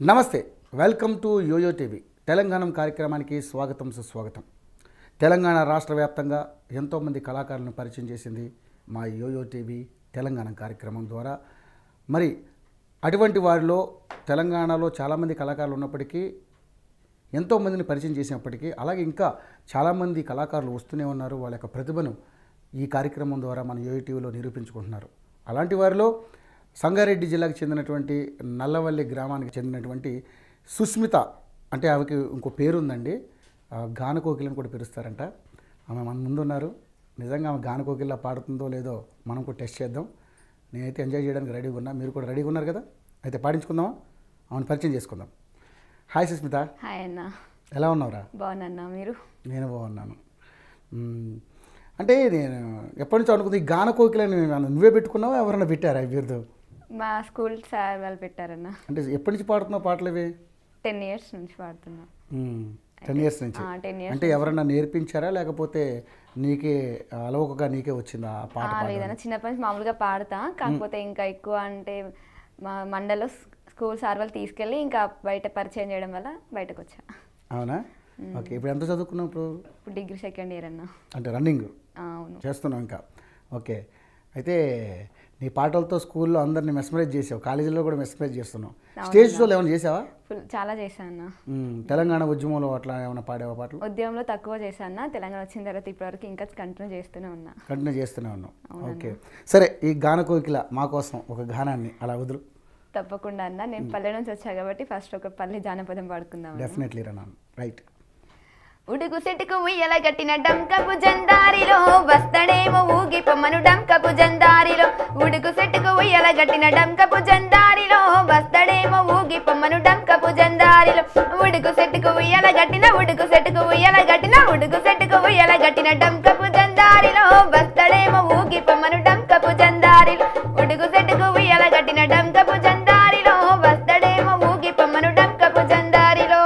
నమస్తే welcome to YoYo TV Telangana కార్యక్రమానికి స్వాగతం సుస్వాగతం తెలంగాణ రాష్ట్ర వ్యాప్తంగా ఎంతోమంది కళాకారులను పరిచయం చేసింది మా యోయో టీవీ తెలంగాణ కార్యక్రమం ద్వారా మరి అటువంటి వారిలో తెలంగాణలో చాలామంది కళాకారులు ఉన్నప్పటికీ ఎంతోమందిని పరిచయం చేసినప్పటికీ అలాగే ఇంకా చాలామంది కళాకారులు వస్తూనే ఉన్నారు వాళ్ళ యొక్క ప్రతిభను ఈ కార్యక్రమం ద్వారా మన యోయో టీవీలో నిరూపించుకుంటున్నారు అలాంటి వారిలో సంగారెడ్డి జిల్లాకు చెందినటువంటి నల్లవల్లి గ్రామానికి చెందినటువంటి సుస్మిత అంటే ఆమెకి ఇంకో పేరు ఉందండి ఆ, గానకోకిలని కూడా పిలుస్తారంట ఆమె మన ముందున్నారు నిజంగా ఆమె గానకోకిల్లా పాడుతుందో లేదో మనం కూడా టెస్ట్ చేద్దాం నేనైతే ఎంజాయ్ చేయడానికి రెడీగా ఉన్నా మీరు కూడా రెడీగా ఉన్నారు కదా అయితే పాడించుకుందామా ఆమెను పరిచయం చేసుకుందాం హాయ్ సుస్మిత హాయ్ అన్న ఎలా ఉన్నావురా బాగున్నా మీరు నేను బాగున్నాను మ్మ్. అంటే నేను ఎప్పటి నుంచో అనుకుంది ఈ గాన కోకిలని నువ్వే పెట్టుకున్నావా ఎవరైనా పెట్టారా ఈ బిరుదు మా స్కూల్ సార్ వాళ్ళు పెట్టారన్న అంటే ఎప్పటి నుంచి పాడుతున్నావు పాటలు ఇవి టెన్ ఇయర్స్ నుంచి పాడుతున్నా టెన్ ఇయర్స్ నుంచి ఆ, 10 years అంటే ఎవరన్నా నేర్పించారా లేకపోతే నీకే అలవకగా నీకే వచ్చిందా ఆ పాట ఆ, పాడడం? లేదన్న చిన్నప్పటి నుంచి మామూలుగా పాడతా కాకపోతే ఇంకా ఎక్కువ అంటే మా మండలో స్కూల్ సార్ వాళ్ళు తీసుకెళ్ళి ఇంకా బయట పరిచయం చేయడం వల్ల బయటకు వచ్చా అవునా ఓకే ఇప్పుడు ఎంత చదువుకున్నావు ఇప్పుడు ఇప్పుడు డిగ్రీ సెకండ్ ఇయర్ అన్న అంటే రన్నింగ్ ఆ, అవును చేస్తున్నావు ఇంకా ఓకే అయితే నీ పాటలతో స్కూల్లో అందరిని మెస్మరైజ్ చేసావు కాలేజీలో కూడా మెస్మరైజ్ చేస్తున్నావు స్టేజ్ షోలు ఏమైనా చేసావా ఫుల్ చాలా చేశాను అన్న మ్మ్. తెలంగాణ ఉద్యమంలో అట్లా ఏమైనా పాడేవా పాటలు ఉద్యమంలో తక్కువ చేశాను అన్న తెలంగాణ వచ్చిన తర్వాత ఇప్పటివరకు ఇంకా కంటిన్యూ చేస్తూనే ఉన్నా కంటిన్యూ చేస్తూనే ఉన్నాం ఓకే సరే ఈ గాన కోకిల మా కోసం ఒక గానాన్ని అలా వదులు తప్పకుండా అన్న నేను పల్లె నుంచి వచ్చా కాబట్టి ఫస్ట్ ఒక పల్లె జానపదం పాడుకుందాం అన్న. డెఫినెట్లీ రన్నాను రైట్ ఉడుకు సెటుకు ఉయ్యల గట్టిన డంకపు జందారిలో వస్తడేమో ఊగి పొమ్మను డంకపు జందారిలో ఉడుకు సెట్టుకు ఉయ్యల గట్టిన డంకపు జందారిలో వస్తడేమో ఊగి పొమ్మను డంకపు జందారిలో ఉడుకు సెట్టుకు ఉయ్యల గట్టిన ఉడుకు సెట్టుకు ఉయ్యల గట్టిన ఉడుకు సెట్టుకు ఉయ్యల గట్టిన డంకపు జందారిలో వస్తడేమో ఊగి పొమ్మను డంకపు జందారిలో ఉడుకు సెట్టుకు ఉయ్యల గట్టిన డంకపు జందారిలో వస్తడేమో ఊగి పొమ్మను డంకపు జందారిలో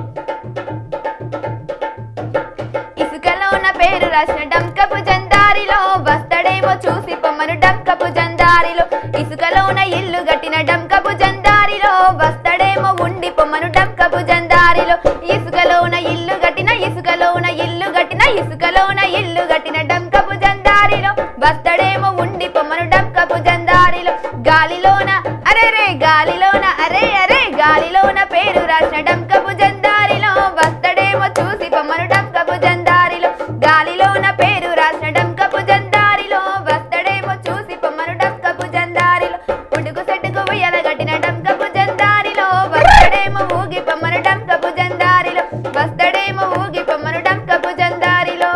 ఇసుకలోన పేరు రాసిన డంకపు జందారిలో వస్తడేమో చూసి పొమ్మను డంకపు జందారిలో ఇసుకలోన ఇల్లు గట్టిన డంకపు జందారిలో వస్తడేమో ఉండి పొమ్మను డంకపు జందారిలో ఇసుకలోన ఇల్లు గట్టిన ఇసుకలోన ఇల్లు గట్టిన ఇసుకలోన ఇల్లు గట్టిన డంకపు జందారిలో వస్తడేమో ఉండి పొమ్మను డంకపు జందారిలో గాలిలోన అరే రే గాలిలోన అరే అరే గాలిలోన పేరు రాసిన డంకపు జందారిలో వస్తడేమో చూసి పొమ్మను డంకపు జందారిలో గాలిలోన పేరు రాసిన డంకపు జందారిలో వస్తడేమో చూసి పొమ్మను డంకపు జందారిలో ఉడుకు సెట్టుకు ఉయ్యల గట్టిన డంకపు జందారిలో వస్తడేమో ఊగి పొమ్మను డంకపు జందారిలో వస్తడేమో ఊగి పొమ్మను డంకపు జందారిలో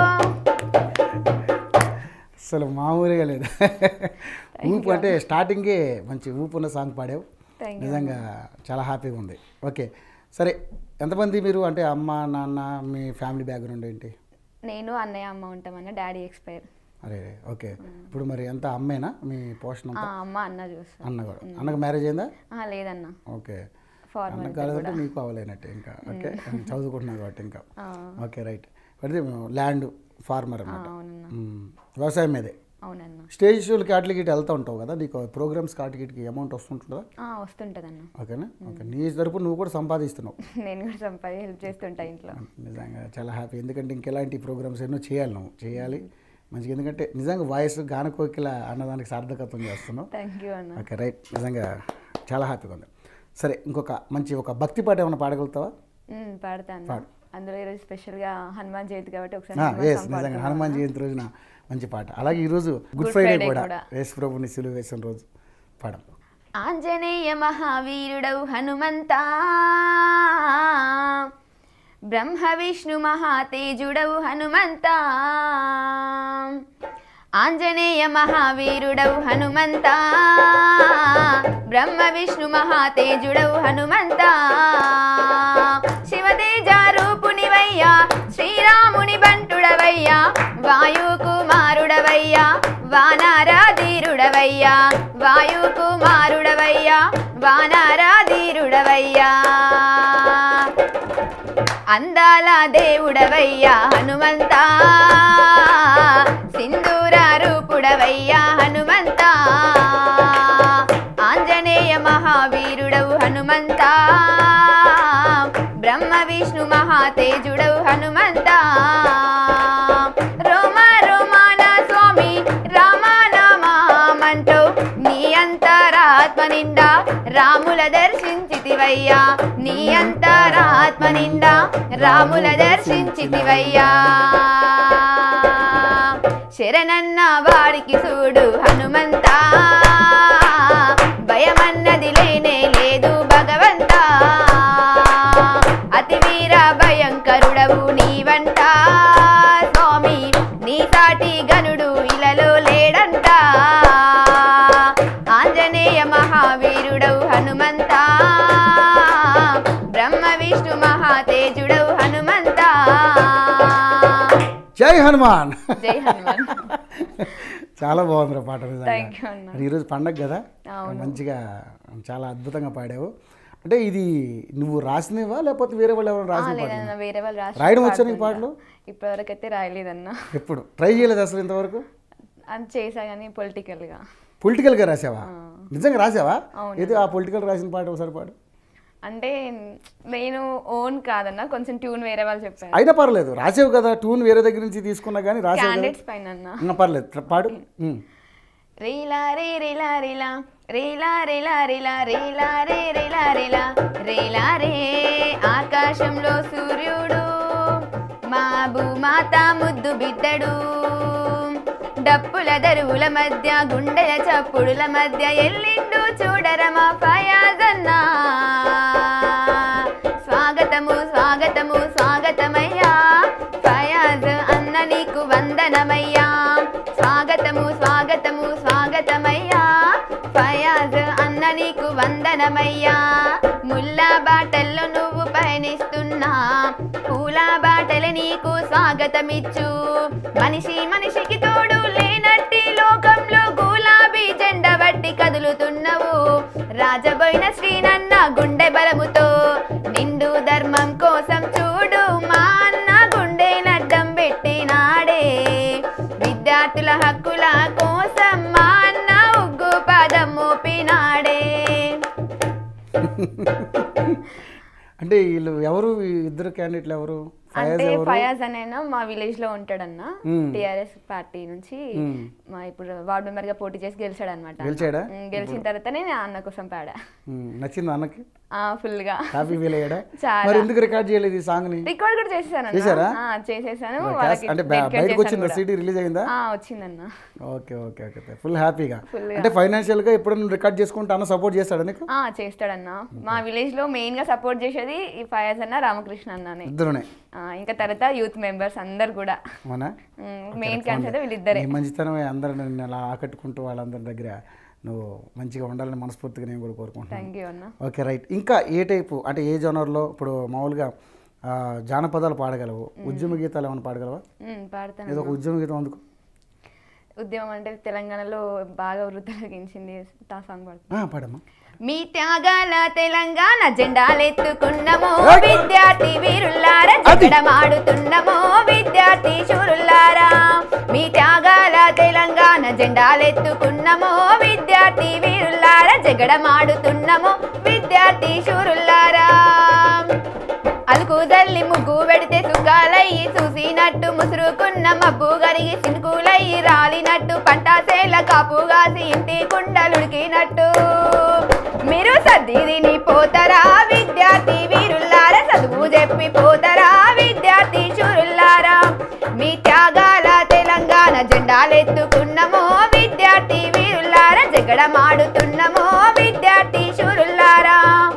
అసలు మామూలుగా లేదు ఊపు అంటే స్టార్టింగే మంచి ఊపు ఉన్న సాంగ్ పాడావు Thank you. నిజంగా చాలా హ్యాపీగా ఉంది ఓకే సరే ఎంతమంది మీరు అంటే అమ్మ నాన్న మీ ఫ్యామిలీ బ్యాక్గ్రౌండ్ ఏంటి నేను అన్నయ్య అమ్మ ఉంటామన్న డాడీ ఎక్స్పైర్ అరే ఓకే ఇప్పుడు మరి ఎంత అమ్మేనా మీ పోషణ అంతా అమ్మ అన్న చూస్తాను అన్న కూడా అన్నకు మ్యారేజ్ అయిందా లేదన్న ఓకే ఫార్మల్ అన్నకు కాలేదంటే మీకు అవ్వలేనట్టే ఇంకా ఓకే చదువుకుంటున్నారు కాబట్టి ఇంకా ఓకే రైట్ పడితే ల్యాండ్ ఫార్మర్ అన్నమాట అవునన్న మ్మ్. వ్యవసాయం మీదే అవునన్న స్టేజ్ షోలకి అట్లకి ఇటు వెళ్తూ ఉంటావు కదా నీకు ప్రోగ్రామ్స్ కాటికి అమౌంట్ వస్తుంటుందా ఆ, వస్తుంటదన్న ఓకేనా ఓకే నీ తరపు నువ్వు కూడా సంపాదిస్తున్నావు నేను కూడా సంపాది హెల్ప్ చేస్తుంటా ఇంట్లో నిజంగా చాలా హ్యాపీ ఎందుకంటే ఇంకెలాంటి ప్రోగ్రామ్స్ ఎన్నో చేయాలి నువ్వు చేయాలి మంచిగా ఎందుకంటే నిజంగా వాయిస్ గానకోకిల అన్నదానికి సార్థకత్వం చేస్తున్నావు థ్యాంక్ యూ అన్న ఓకే రైట్ నిజంగా చాలా హ్యాపీగా ఉంది సరే ఇంకొక మంచి ఒక భక్తి పాట ఏమైనా పాడగలుగుతావా ఉమ్, పాడతాను పాడు. అందులో ఈరోజు స్పెషల్గా హనుమాన్ జయంతి కాబట్టి ఒకసారి ఎస్ హనుమాన్ సాంగ్ నిజంగా పాడుకుందాం. హనుమాన్ జయంతి రోజున మంచి పాట అలాగే ఈరోజు గుడ్ Good ఫ్రైడే Friday కూడా కూడా. యేసు ప్రభుని సిలువ వేసిన రోజు పాడం ఆంజనేయ మహావీరుడవు హనుమంతా బ్రహ్మ విష్ణు మహాతేజుడవు హనుమంతా ఆంజనేయ మహావీరుడవు హనుమంతా బ్రహ్మ విష్ణు మహాతేజుడవు హనుమంతా శివతేజ రూపునివయ్యా శ్రీరాముని బంటుడవయ్యా వాయు కుమారుడవయ్యా వానరాధీరుడవయ్యా వాయు కుమారుడవయ్యా వానరాధీరుడవయ్యా అందాల దేవుడవయ్యా హనుమంతా సింధూర రూపుడవయ్యా హనుమంతా ఆంజనేయ మహావీరుడవు హనుమంతా మహాతేజుడవు హనుమంత రోమ రోమాన స్వామి రామానామామంటూ నీ అంతరాత్మ నిండా రాముల దర్శించితివయ్యా నీ అంతరాత్మ నిండా రాముల దర్శించితివయ్యా శరణన్న వారికి చూడు హనుమంత భయమన్నది లేనే లేదు భగవంత అతి వీర భయంకరుడవు నీవంట స్వామి నీ సాటి గనుడు ఇలలో లేడంట ఆంజనేయ మహావీరుడవు హనుమంత బ్రహ్మ విష్ణు మహాతేజుడవు హనుమంత జై హనుమాన్ జై హనుమాన్ చాలా బాగుంది పాట నిజంగా. థ్యాంక్ యూ అన్న మరి ఈరోజు పండగ కదా అవును. మంచిగా చాలా అద్భుతంగా పాడావు అంటే ఇది నువ్వు రాసినవా లేకపోతే వేరే వాళ్ళు ఎవరైనా ఆ, రాసిన పాట లేదన్న వేరే వాళ్ళు రాసి రాయడం వచ్చా నీకు పాటలు ఇప్పటివరకు అయితే రాయలేదన్న ఎప్పుడు ట్రై చేయలేదు అసలు ఇంతవరకు అది చేసా కానీ పొలిటికల్గా పొలిటికల్గా రాసావా నిజంగా రాసావా అవును. ఏది ఆ పొలిటికల్ రాసిన పాట ఒకసారి పాడు అంటే నేను ఓన్ కాదన్న కొంచెం ట్యూన్ వేరే వాళ్ళు చెప్పారు అయినా పర్లేదు రాసావు కదా ట్యూన్ వేరే దగ్గర నుంచి తీసుకున్నా కానీ రాసావు కదా క్యాండిడేట్స్ పైన అన్న ఇంకా పర్లేదు ట్ర- పాడు ఉమ్. రీలా రే రీలా రీలా రీలా రీలా రీలా రీలా రే రీలా రీలా రీలా రే ఆకాశంలో సూర్యుడు మా భూమాత ముద్దు బిడ్డడు డప్పుల దరువుల మధ్య గుండెల చప్పుడుల మధ్య ఎల్లిండు చూడరమా ఫయాజన్నా స్వాగతము స్వాగతము స్వాగతమయ్యా ఫయాజ్ అన్న నీకు వందనమయ్యా స్వాగతము స్వాగతము స్వాగతమయ్యా ఫయాజ్ అన్న నీకు వందనమయ్యా ముల్లా బాటల్లో నువ్వు పయనిస్తున్నా పూల బాటలు నీకు స్వాగతమిచ్చు మనిషి మనిషికి తోడు లేనట్టి లోకంలో గులాబీ జెండ బట్టి కదులుతున్నవు రాజబోయిన శ్రీనన్న గుండె బలముతో నిండు ధర్మం కోసం చూడు మా అన్న గుండె నడ్డం పెట్టినాడే విద్యార్థుల హక్కుల కోసం మా అన్న ఉగ్గు పాదం మోపినాడే అంటే వీళ్ళు ఎవరు ఈ ఇద్దరు క్యాండిడేట్లు ఎవరు ఫయాజ్ అంటే ఎవరు ఫయాజ్ అనైనా మా విలేజ్ లో ఉంటాడన్న మ్మ్. టిఆర్ఎస్ పార్టీ నుంచి మ్మ్. మా ఇప్పుడు వార్డు మెంబర్ గా పోటీ చేసి గెలిచాడు అనమాట గెలిచాడా? గెలిచిన తర్వాతనే నేను అన్న కోసం పాడా ఉమ్, నచ్చిందా అన్నకి ఆ ఫుల్ గా హ్యాపీ ఫీల్ అయ్యాడా చాలా. మరి ఎందుకు రికార్డ్ చేయలేదు ఈ సాంగ్ ని రికార్డ్ కూడా చేసేసాను చేశారా? చేసేసాను వాళ్ళకి అంటే బయ- dedicate బయటకు చేశాను వచ్చిందా కూడా. సిటీ రిలీజ్ అయిందా ఆ, వచ్చిందన్న ఓకే ఓకే ఓకే ఫుల్ హ్యాపీగా Full గా. అంటే ఫైనాన్షియల్ గా ఎప్పుడైనా రికార్డ్ చేసుకుంటే అన్న సపోర్ట్ చేస్తాడా నీకు ఆ చేస్తాడన్న మా విలేజ్ లో మెయిన్ గా సపోర్ట్ చేసేది ఈ ఫయాజ్ అన్న రామకృష్ణ అన్ననే ఇద్దరునే ఆ, ఇంకా తర్వాత యూత్ మెంబర్స్ అందరు కూడా అవునా మెయిన్ క్యాన్స్ అయితే వీళ్ళిద్దరే నీ మంచితనమే అందరు నిన్ను అలా ఆకట్టుకుంటూ వాళ్ళందరి దగ్గర నువ్వు మంచిగా ఉండాలని మనస్ఫూర్తిగా నేను కూడా కోరుకుంటున్నాను థ్యాంక్ యూ అన్న ఓకే రైట్ ఇంకా ఏ టైపు అంటే ఏ జోనర్లో ఇప్పుడు మామూలుగా ఆ, జానపదాలు పాడగలవు ఉద్యమ గీతాలు ఏమైనా పాడగలవా మ్మ్, పాడతాను ఏదో ఒక ఉద్యమ గీతం అందుకు ఉద్యమం అంటే తెలంగాణలో బాగా వృద్ధగించింది ఆ సాంగ్ పాడుతాను ఆ, పాడమ్మా మీ త్యాగాల తెలంగాణ జెండాలెత్తుకున్నమో ఏయ్! విద్యార్థి వీరుల్లారా జగడమాడుతున్నమో విద్యార్థి శూరుల్లారా మీ త్యాగాల తెలంగాణ జెండాలెత్తుకున్నమో విద్యార్థి వీరుల్లారా జగడమాడుతున్నమో విద్యార్థి శూరుల్లారా అలుకు జల్లి ముగ్గు పెడితే సుఖాలయ్యి చూసినట్టు ముసురుకున్న మబ్బు గరిగి సినుకులయ్యి రాలినట్టు పంట సేల కాపు కాసి ఇంటి కుండలుడికినట్టు మీరు సర్దిని పోతారా విద్యార్థి వీరుల్లారా చదువు చెప్పి పోతారా విద్యార్థి చూరుల్లారా మీ త్యాగాల తెలంగాణ జెండాలెత్తుకున్నమో విద్యార్థి వీరుల్లారా జగడమాడుతున్నమో విద్యార్థి శూరుల్లారా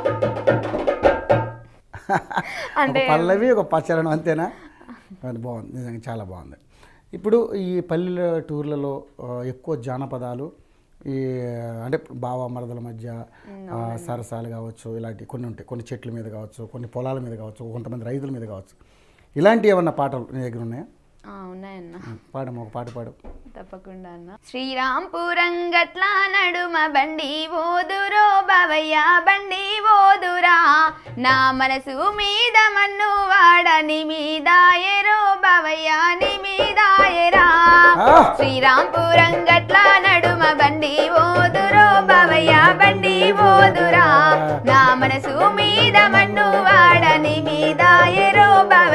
ఒక అంటే పల్లవి ఒక పచ్చరణం అంతేనా అది బాగుంది నిజంగా చాలా బాగుంది ఇప్పుడు ఈ పల్లెల టూర్లలో ఆ, ఎక్కువ జానపదాలు ఈ అంటే బావ మరదల మధ్య ఆ, సరసాలు కావచ్చు ఇలాంటి కొన్ని ఉంటాయి కొన్ని చెట్ల మీద కావచ్చు కొన్ని పొలాల మీద కావచ్చు కొంతమంది రైతుల మీద కావచ్చు ఇలాంటి ఏమన్నా పాటలు నీ దగ్గర ఉన్నాయా ఆ, ఉన్నాయన్న పాడమ్మా ఒక పాట పాడు తప్పకుండా అన్న శ్రీరాంపురం గట్ల నడుమ బండి ఓదురో బావయ్య బండి ఓదురా నా మనసు మీద మన్ను వాడని మీద ఎరో బావయ్య ని మీద ఎరా ఆ! శ్రీరాంపురం గట్ల నడుమ బండి ఓదురో బావయ్య బండి ఓదురా నా మనసు మీద మన్ను వాడని మీద ఎరో బావయ్య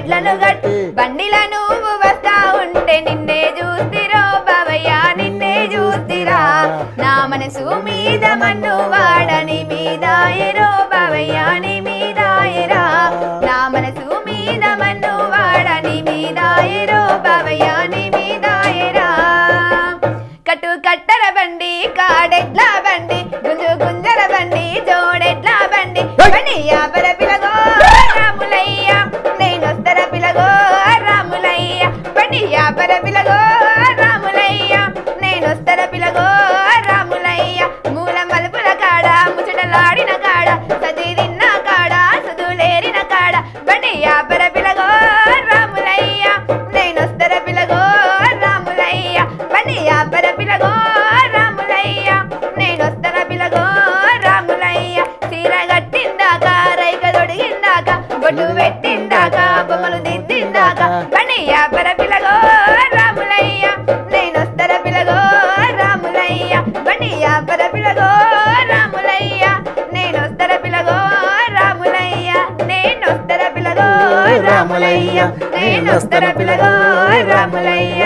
మెట్లను గట్టి బండిల నువ్వు వస్తా ఉంటే నిన్నే చూస్తిరో బావయ్య నిన్నే చూస్తిరా నా మనసు మీద మన్ను వాడని మీద ఎరో బావయ్య నీ మీద ఎరా నా మనసు మీద మన్ను వాడని మీద ఎరో బావయ్య నీ మీద ఎరా కట్టు కట్టర బండి కాడెట్ల బండి గుంజు గుంజర బండి జోడెట్ల బండి బండి యాపర పిలగో రాములయ్య నేనొస్తర పిలగో రాములయ్య బండి యాపర పిలగో రాములయ్య నేనొస్తర పిలగో రాములయ్య మూల మలుపుల కాడ ముచ్చటలాడిన కాడ సదిరిన్న కాడ సుదులేరిన కాడ బండి యాపర పిలగో రాములయ్య నేనొస్తర పిలగో రాములయ్య బండి యాపర పిలగో రాములయ్య నేనొస్తర పిలగో రాములయ్య చీర గట్టిందాక రైక దొడిగిందాక బొట్టు పెట్టిందాక బొమ్మలు దిద్దిందాక బండి యాపర పిలగో రాములయ్య నేనొస్తర పిలగో రాములయ్య బండి యాపర పిలగో రాములయ్య నేనొస్తర పిలగో రాములయ్య నేనొస్తర పిలగో రాములయ్య నేనొస్తర పిలగో రాములయ్య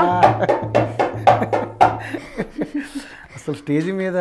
అసలు స్టేజ్ మీద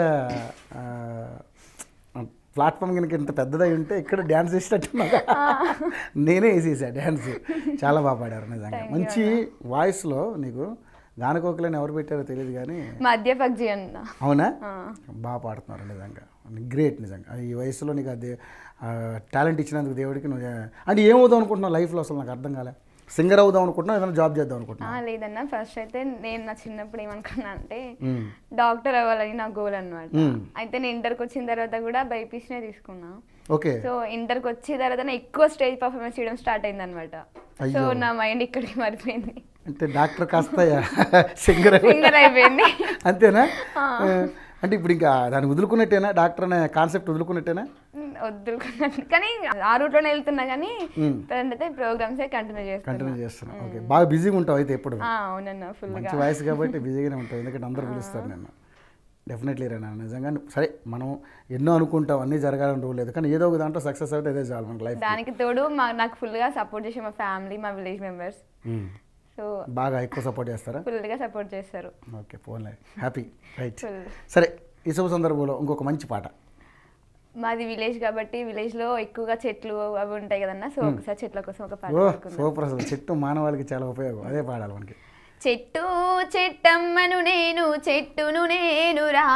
ప్లాట్ఫామ్ కనుక ఇంత పెద్దదై ఉంటే ఇక్కడ డ్యాన్స్ చేసినట్టున్నాగా నేనే వేసేసా డ్యాన్స్ చాలా బాగా పాడారు నిజంగా మంచి వాయిస్లో నీకు గానకోకలని ఎవరు పెట్టారో తెలియదు కానీ మధ్య పగ్జి అన్న అవునా బాగా పాడుతున్నారు నిజంగా గ్రేట్ నిజంగా అది ఈ వయసులో నీకు అది టాలెంట్ ఇచ్చినందుకు దేవుడికి నువ్వు అంటే ఏమవుదాం అనుకుంటున్నావు లైఫ్లో అసలు నాకు అర్థం కాలే సింగర్ అవుదాం అనుకుంటున్నావు ఏదైనా జాబ్ చేద్దాం అనుకుంటున్నావు ఆ, లేదన్న ఫస్ట్ అయితే నేను నా చిన్నప్పుడు ఏమనుకున్నా అంటే మ్మ్. డాక్టర్ అవ్వాలని నా గోల్ అనమాట మ్మ్. అయితే నేను ఇంటర్కి వచ్చిన తర్వాత కూడా బైపీసీనే తీసుకున్నా ఓకే సో ఇంటర్కి వచ్చిన తర్వాత నా ఎక్కువ స్టేజ్ పర్ఫార్మెన్స్ చేయడం స్టార్ట్ అయింది అనమాట సో అయ్యో. నా మైండ్ ఇక్కడికి మారిపోయింది అంటే డాక్టర్ కాస్త సింగర్ సింగర్ అయిపోయింది అంతేనా ఆ, అంటే ఇప్పుడు ఇంకా దాన్ని వదులుకున్నట్టేనా డాక్టర్ అనే కాన్సెప్ట్ వదులుకున్నట్టేనా వద్దుకున్నాను కానీ ఆ రూట్లోనే వెళ్తున్నా కానీ మ్మ్. ప్రజెంట్ అయితే ప్రోగ్రామ్సే కంటిన్యూ చేస్తున్నా కంటిన్యూ చేస్తున్నా ఓకే బాగా బిజీగా ఉంటావు అయితే ఎప్పుడు ఆ, అవునన్న ఫుల్గా మంచి వాయిస్ కాబట్టి బిజీగానే ఉంటావు ఎందుకంటే అందరూ పిలుస్తారు నేను డెఫినెట్లీ రా నాన్న నిజంగా సరే మనం ఎన్నో అనుకుంటాం అన్నీ జరగాలని రూల్ లేదు కానీ ఏదో ఒక దాంట్లో సక్సెస్ అయితే అదే చాలు మనకి లైఫ్ దానికి తోడు మా నాకు ఫుల్గా సపోర్ట్ చేసే మా ఫ్యామిలీ మా విలేజ్ మెంబర్స్ సో బాగా ఎక్కువ సపోర్ట్ చేస్తారా ఫుల్గా సపోర్ట్ చేస్తారు ఓకే పోన్లే హ్యాపీ రైట్ ఫుల్ సరే ఈ శుభ సందర్భంలో ఇంకొక మంచి పాట మాది విలేజ్ కాబట్టి విలేజ్ లో ఎక్కువగా చెట్లు అవి ఉంటాయి కదన్నా సో ఒకసారి చెట్ల కోసం ఒక పాట ఓ పాడుకుందాం. సూపర్ అసలు చెట్టు మానవాళికి చాలా ఉపయోగం అదే పాడాలి మనకి చెట్టు చెట్టమ్మను నేను చెట్టును నేనురా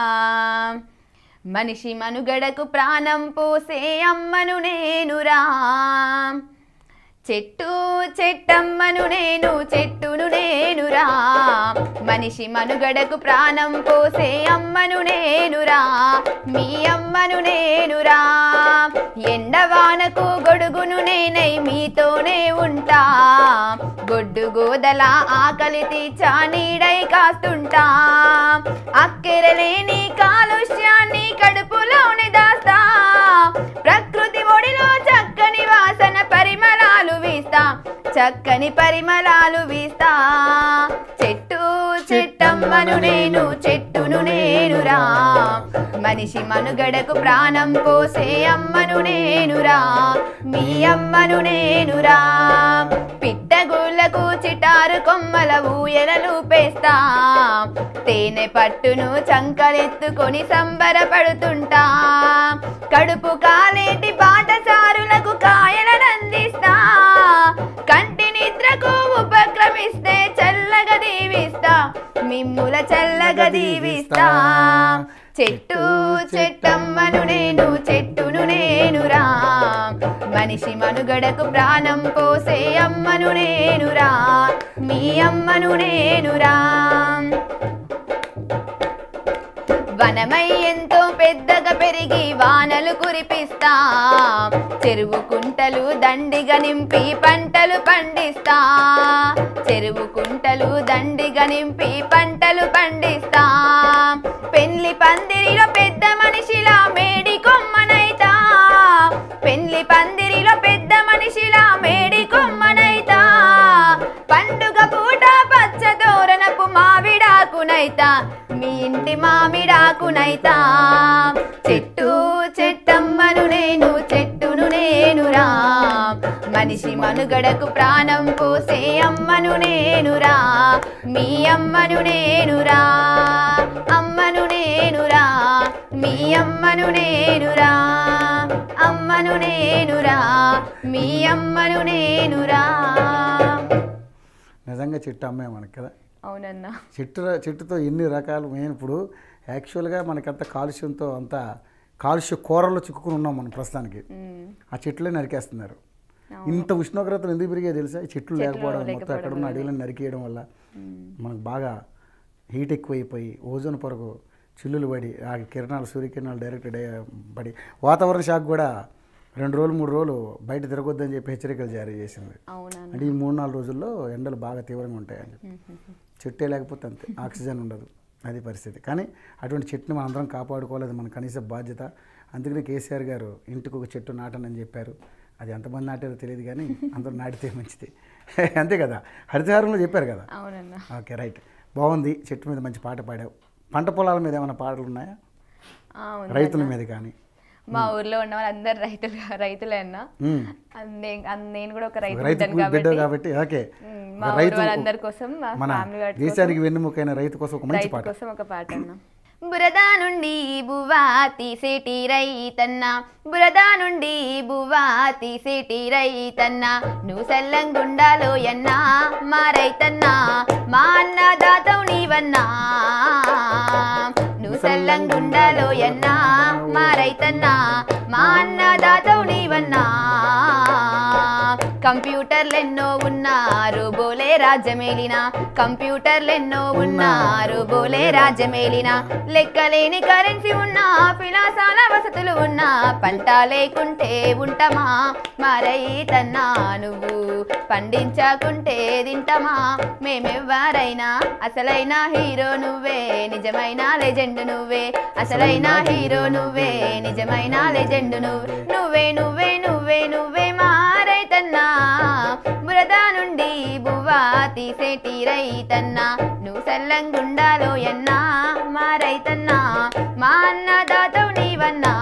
మనిషి మనుగడకు ప్రాణం పోసే అమ్మను నేనురా చెట్టు చెట్టమ్మను నేను చెట్టును నేనురా మనిషి మనుగడకు ప్రాణం పోసే అమ్మను నేనురా మీ అమ్మను నేనురా ఎండవానకు గొడుగును నేనై మీతోనే ఉంటా గొడ్డు గోదల ఆకలి తీర్చా నీడై కాస్తుంటా అక్కెరలేని కాలుష్యాన్ని కడుపులోనే దాస్తా ప్రకృతి ఒడిలో చక్కని వాసన పరిమళాలు వీస్తా చక్కని పరిమళాలు వీస్తా చెట్టు చెట్టమ్మను నేను చెట్టును నేనురా మనిషి మనుగడకు ప్రాణం పోసే అమ్మను నేనురా మీ అమ్మను నేనురా పిట్టగుళ్ళకు చిటారు కొమ్మల ఊయలలు పేస్తా తేనె పట్టును చంకలెత్తుకొని సంబరపడుతుంటా కడుపు కాలేటి బాటసారులకు కాయలనందిస్తా కంటి నిద్రకు ఉపక్రమిస్తే చల్లగా దీవిస్తా మిమ్ముల చల్లగా దీవిస్తా చెట్టు చెట్టమ్మను నేను చెట్టును నేనురా మనిషి మనుగడకు ప్రాణం పోసే అమ్మను నేనురా మీ అమ్మను నేనురా వనమై ఎంతో పెద్దగా పెరిగి వానలు కురిపిస్తా చెరువు కుంటలు దండిగా నింపి పంటలు పండిస్తా చెరువు కుంటలు దండిగా నింపి పంటలు పండిస్తా పెళ్లి పందిరిలో పెద్ద మనిషిలా మేడి కొమ్మనైతా పెళ్లి పందిరిలో పెద్ద మనిషిలా మేడి కొమ్మనైతా పండుగ పూట పచ్చ తోరణపు మావిడాకునైతా మీ ఇంటి మామిడాకునైతా చెట్టు చెట్టమ్మను నేను చెట్టును నేనురా మనిషి మనుగడకు ప్రాణం పోసే అమ్మను నేనురా మీ అమ్మను నేనురా అమ్మను నేనురా మీ అమ్మను నేనురా అమ్మను నేనురా మీ అమ్మను నేనురా నిజంగా చెట్టు అమ్మే మనకి కదా అవునన్నా చెట్టు చెట్టుతో ఎన్ని రకాలు మేము ఇప్పుడు యాక్చువల్గా మనకంత కాలుష్యంతో అంత కాలుష్య కూరల్లో చిక్కుకుని ఉన్నాం మనం ప్రస్తుతానికి ఉమ్, ఆ చెట్లే నరికేస్తున్నారు ఇంత ఉష్ణోగ్రతలు ఎందుకు పెరిగాయి తెలుసా ఈ చెట్లు లేకపోవడం మొత్తం ఎక్కడ ఉన్న అడవులను నరికేయడం వల్ల మనకు బాగా హీట్ ఎక్కువైపోయి ఓజోన్ పొరకు చిల్లులు పడి ఆ కిరణాలు సూర్యకిరణాలు డైరెక్ట్ డే- పడి వాతావరణ శాఖ కూడా రెండు రోజులు మూడు రోజులు బయట తిరగొద్దని చెప్పి హెచ్చరికలు జారీ చేసింది అవునన్నా అంటే ఈ మూడు నాలుగు రోజుల్లో ఎండలు బాగా తీవ్రంగా ఉంటాయని చెట్టే లేకపోతే అంతే ఆక్సిజన్ ఉండదు అది పరిస్థితి కానీ అటువంటి చెట్టుని మనం అందరం కాపాడుకోవాలి అది మన కనీస బాధ్యత అందుకనే కేసీఆర్ గారు ఇంటికి ఒక చెట్టు నాటనని చెప్పారు అది ఎంతమంది నాటారో తెలియదు కానీ అందరూ నాటితే మంచిది అంతే కదా హరితహారంలో చెప్పారు కదా అవునన్నా ఓకే రైట్ బాగుంది చెట్టు మీద మంచి పాట పాడావు పంట పొలాల మీద ఏమైనా పాటలు ఉన్నాయా ఆ, ఉంది. రైతుల మీద కానీ మా ఊర్లో ఉన్న వాళ్ళందరూ రైతులు రైతులే అన్న మ్మ్. అందే- అన్- నేను కూడా ఒక రైతు రైతు బిడ్డను బిడ్డ కాబట్టి కాబట్టి ఓకే మ్మ్, ఒక మా ఊరు రైతు వాళ్ళందరి కోసం మా మన ఫ్యామిలీ వాటి దేశానికి వెన్నుముకైన రైతు కోసం ఒక మంచి రైతు పాట కోసం ఒక పాట అన్న బురద నుండి బువ్వా తీసేటి రైతన్న బురద నుండి బువ్వా తీసేటి రైతన్న నువ్వు సల్లంగుండాలో ఎన్నా మా రైతన్నా మా అన్నదాతవు నీవన్నా నువ్వు సల్లంగుండాలో ఎన్నా మా రైతన్నా మా అన్నదాతవు నీవన్నా కంప్యూటర్లెన్నో ఉన్నారు బోలే రాజ్యమేలిన కంప్యూటర్లెన్నో ఉన్నారు బోలే రాజ్యమేలిన లెక్కలేని కరెన్సీ ఉన్నా పిలాసాల వసతులు ఉన్నా పంట లేకుంటే ఉంటామా మరైతన్నా నువ్వు పండించకుంటే తింటమా మేమెవ్వరైనా అసలైన హీరో నువ్వే నిజమైన లెజెండ్ నువ్వే అసలైన హీరో నువ్వే నిజమైన లెజెండ్ నువ్వే నువ్వే నువ్వే నువ్వే నువ్వే మారైతన్నా బురద నుండి బువ్వా తీసేటి రైతన్నా నువ్వు సల్లంగుండాలో ఎన్నా మా రైతన్నా మా అన్నదాతవు నీవన్నా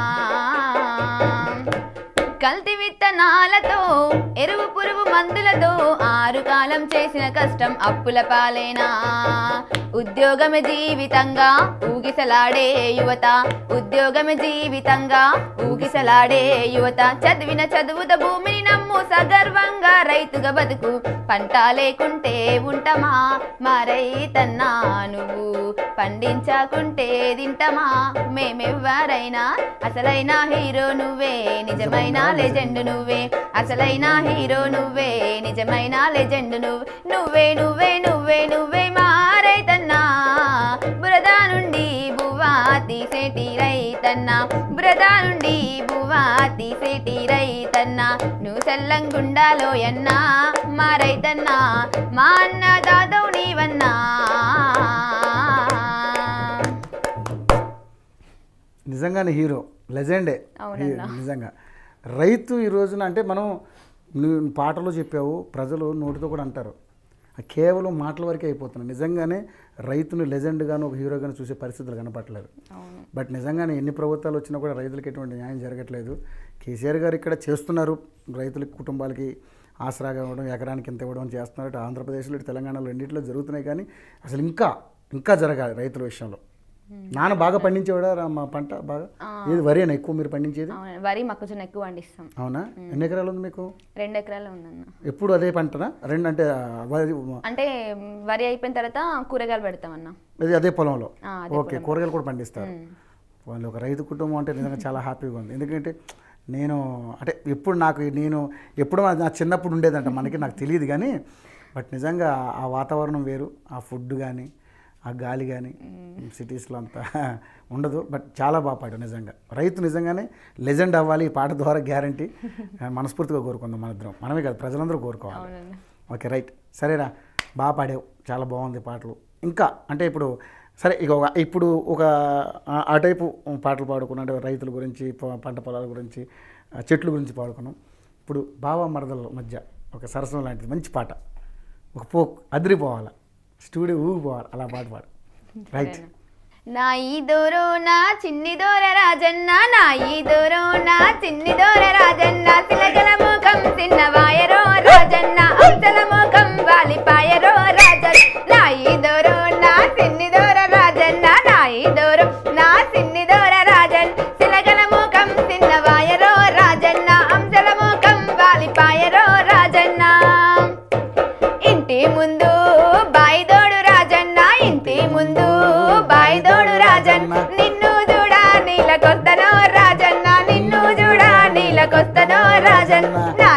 కల్తీ విత్తనాలతో ఎరువు పురుగు మందులతో ఆరు కాలం చేసిన కష్టం అప్పుల పాలేనా ఉద్యోగమే జీవితంగా ఊగిసలాడే యువత ఉద్యోగమే జీవితంగా ఊగిసలాడే యువత చదివిన చదువుత భూమిని నమ్ము సగర్వంగా రైతుగా బతుకు పంట లేకుంటే ఉంటామా మా రైతన్నా నువ్వు పండించకుంటే తింటమా మేమెవ్వరైనా అసలైన హీరో నువ్వే నిజమైన లెజెండ్ నువ్వే అసలైన హీరో నువ్వే నిజమైన లెజెండ్ నువ్వే నువ్వే నువ్వే నువ్వే నువ్వే మారైతన్నా బురద నుండి బువ్వా తీసేటి రైతన్నా బురద నుండి బువ్వా తీసేటి రైతన్నా నువ్వు సెల్లంగుండాలో ఎన్నా మా రైతన్నా మా అన్న దాదవు నీవన్నా నిజంగానే హీరో లెజెండే అవునన్నా. హీ- నిజంగా రైతు ఈ రోజున అంటే మనం నువ్వు పాటలో చెప్పావు ప్రజలు నోటితో కూడా అంటారు కేవలం మాటల వరకే అయిపోతున్నాయి నిజంగానే రైతుని లెజెండ్గాను ఒక హీరోగాను చూసే పరిస్థితులు కనపట్లేదు అవును బట్ నిజంగానే ఎన్ని ప్రభుత్వాలు వచ్చినా కూడా రైతులకు ఎటువంటి న్యాయం జరగట్లేదు కేసీఆర్ గారు ఇక్కడ చేస్తున్నారు రైతుల కుటుంబాలకి ఆసరాగా ఇవ్వడం ఎకరానికి ఎంత ఇవ్వడం చేస్తున్నారు ఇటు ఆంధ్రప్రదేశ్లో ఇటు తెలంగాణలో రెండింటిలో జరుగుతున్నాయి కానీ అసలు ఇంకా ఇంకా జరగాలి రైతుల విషయంలో నాన్న బాగా పండించేవాడా రా మా పంట బాగా ఏది వరేనా ఎక్కువ మీరు పండించేది అవును వరి మొక్కజొన్న ఎక్కువ పండిస్తాం అవునా ఎన్ని ఎకరాలు ఉంది మీకు రెండు ఎకరాలు ఉందన్న ఎప్పుడు అదే పంటనా రెండు అంటే ఆ, వరి అంటే వరి అయిపోయిన తర్వాత కూరగాయలు పెడతామన్న అది అదే పొలంలో ఆ, ఓకే కూరగాయలు కూడా పండిస్తారు వాళ్ళు ఒక రైతు కుటుంబం అంటే నిజంగా చాలా హ్యాపీగా ఉంది ఎందుకంటే నేను అంటే ఎప్పుడు నాకు నేను ఎప్పుడు నా- నా చిన్నప్పుడు ఉండేదంట మనకి నాకు తెలియదు కానీ బట్ నిజంగా ఆ వాతావరణం వేరు ఆ ఫుడ్ కానీ ఆ గాలి కానీ సిటీస్లో అంతా ఉండదు బట్ చాలా బాగా పాడాడు నిజంగా రైతు నిజంగానే లెజెండ్ అవ్వాలి ఈ పాట ద్వారా గ్యారంటీ మనస్ఫూర్తిగా కోరుకుందాం మన ఇద్దరం మనమే కాదు ప్రజలందరూ కోరుకోవాలి అవునన్న ఓకే రైట్ సరేరా బాగా పాడావు చాలా బాగుంది పాటలు ఇంకా అంటే ఇప్పుడు సరే ఇక ఒక- ఇప్పుడు ఒక ఆ- ఆ టైపు పాటలు పాడుకున్నాం అంటే రైతుల గురించి ప- పంట పొలాల గురించి ఆ చెట్ల గురించి పాడుకున్నాం ఇప్పుడు బావ మరదల మధ్య ఒక సరసం లాంటిది మంచి పాట ఒక పోక్ అదిరిపోవాలి స్టూడియో ఊగిపోవాలి అలా పాట పాడు రైట్ నా ఈ దూరో నా చిన్ని దూర రాజన్న నా ఈ దూరో నా చిన్ని దూర రాజన్న సిలగల ముఖం చిన్న వాయరో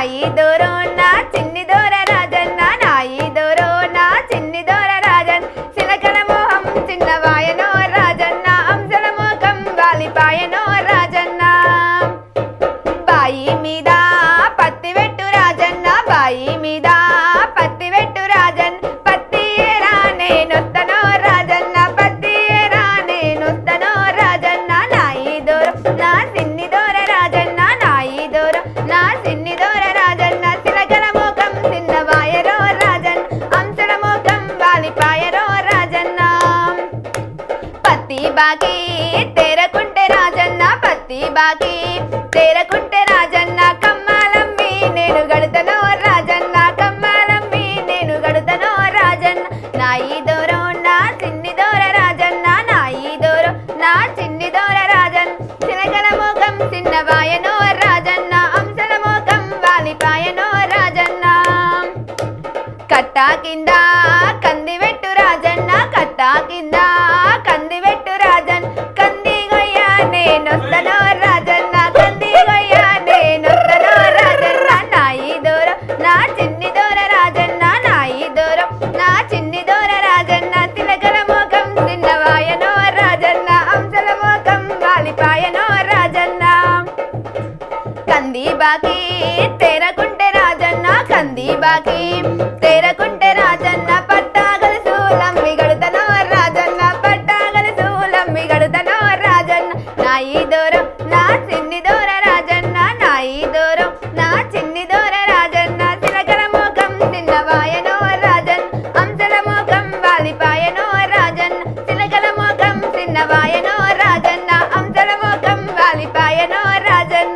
నాయి దూరో నా చిన్ని దూర రాజన్న నాయి దూరో నా చిన్ని దూర రాజన్ సిలకల మోహం చిన్నవాయనో రాజన్న అంశల మోకం వాలిపాయనో రాజన్న బాయి మీద పత్తి పెట్టు రాజన్న బాయి మీద పత్తి పెట్టు రాజన్ పత్తి ఏరా నేనొస్తనో రాజన్న పత్తి ఏరా నేనొస్తనో రాజన్న నాయి దూరం నా సిన్ని దూర రాజన్న నాయి దూరం నా సిన్ని దూర రాజన్న సిలకల మోకం చిన్నవాయరో రాజన్ అంశల మోకం వాలిపాయరో రాజన్న పత్తి బాకి తెరకుంటే రాజన్న పత్తి బాకి తెరకుంటే రాజన్న కమ్మాలమ్మి నేను గడుతనో రాజన్న కమ్మాలమ్మి నేను గడుతనో రాజన్న నా ఈ దూరం నా చిన్ని దూర రాజన్న నా ఈ దూరం నా చిన్ని దూర రాజన్ చిలకల మోకం చిన్నవాయనో రాజన్న అంశల మోకం వాలిపాయనో రాజన్న కట్టా కింద కంది పెట్టు రాజన్న కట్టా కింద కంది పెట్టు రాజన్ కంది గొయ్య నేనొస్తనో రాజన్న కంది గొయ్య నేనొస్తనో రాజన్న నా ఈ దూరం నా చిన్ని దూర రాజన్న నా ఈ దూరం నా చిన్ని దూర రాజన్న తిలకల మోకం చిన్నవాయనో రాజన్న అంశల మోకం వాలిపాయనో రాజన్న కంది బాకి తెరకుంటే రాజన్న కంది బాకి తెరకుంటే రాజన్న పట్టాగల సూలమ్మి గడుతనో రాజన్న పట్టాగల సూలమ్మి గడుతనో రాజన్న నా ఈ దూరం నా చిన్ని దూర రాజన్న నా ఈ దూరం నా చిన్ని దూర రాజన్న తిలకల మోకం చిన్నవాయనో రాజన్ అంశల మోకం వాలిపాయనో రాజన్న తిలకల మోకం చిన్నవాయనో రాజన్న అంశల మోకం వాలిపాయనో రాజన్న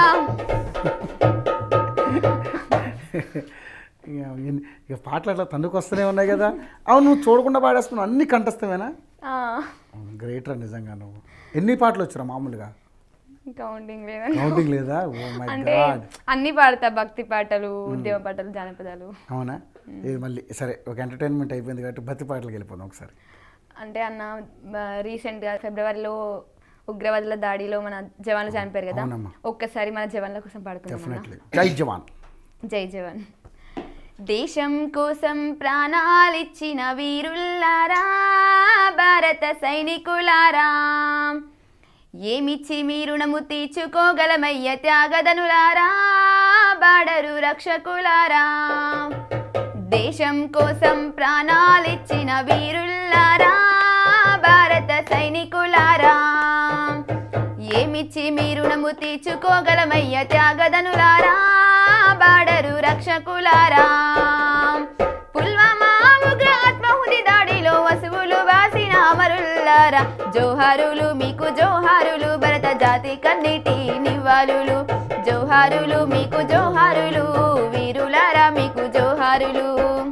ఇక ఎన్ని- ఇక పాటలు అట్లా తండ్రికి వస్తూనే ఉన్నాయి కదా అవును నువ్వు చూడకుండా పాడేసుకున్నావు అన్ని కంఠస్థమేనా గ్రేట్ రా నిజంగా నువ్వు ఎన్ని పాటలు వచ్చినా మామూలుగా కౌంటింగ్ లేదని కౌంటింగ్ లేదా ఓ మై అంటే గాడ్ అన్ని పాడతా భక్తి పాటలు ఉద్యమ పాటలు జానపదాలు అవునా ఇది మళ్ళీ సరే ఒక ఎంటర్టైన్మెంట్ అయిపోయింది కాబట్టి భక్తి పాటలకు వెళ్ళిపోదాం ఒకసారి అంటే అన్న రీసెంట్గా ఫిబ్రవరిలో ఉగ్రవాదుల దాడిలో మన జవాన్లు చనిపోయారు కదా అవునమ్మా. ఒక్కసారి మన జవాన్ల కోసం పాడుకుందాం అన్న. డెఫినెట్లీ జై జవాన్ జై జవాన్ దేశం కోసం ప్రాణాలిచ్చిన వీరుల్లారా భారత సైనికులారా ఏమిచ్చి మీ రుణము తీర్చుకోగలమయ్య త్యాగదనులారా బాడరు రక్షకులారా దేశం కోసం ప్రాణాలిచ్చిన వీరుల్లారా భారత సైనికులారా ఏమిచ్చి మీ రుణము తీర్చుకోగలమయ్య త్యాగదనులారా బాడరు రక్షకులారా పుల్వామా ఉగ్ర ఆత్మహుతి దాడిలో వసువులు వాసిన అమరుల్లారా జోహారులు మీకు జోహారులు భరత జాతి కన్నిటి నివాళులు జోహారులు మీకు జోహారులు వీరులారా మీకు జోహారులు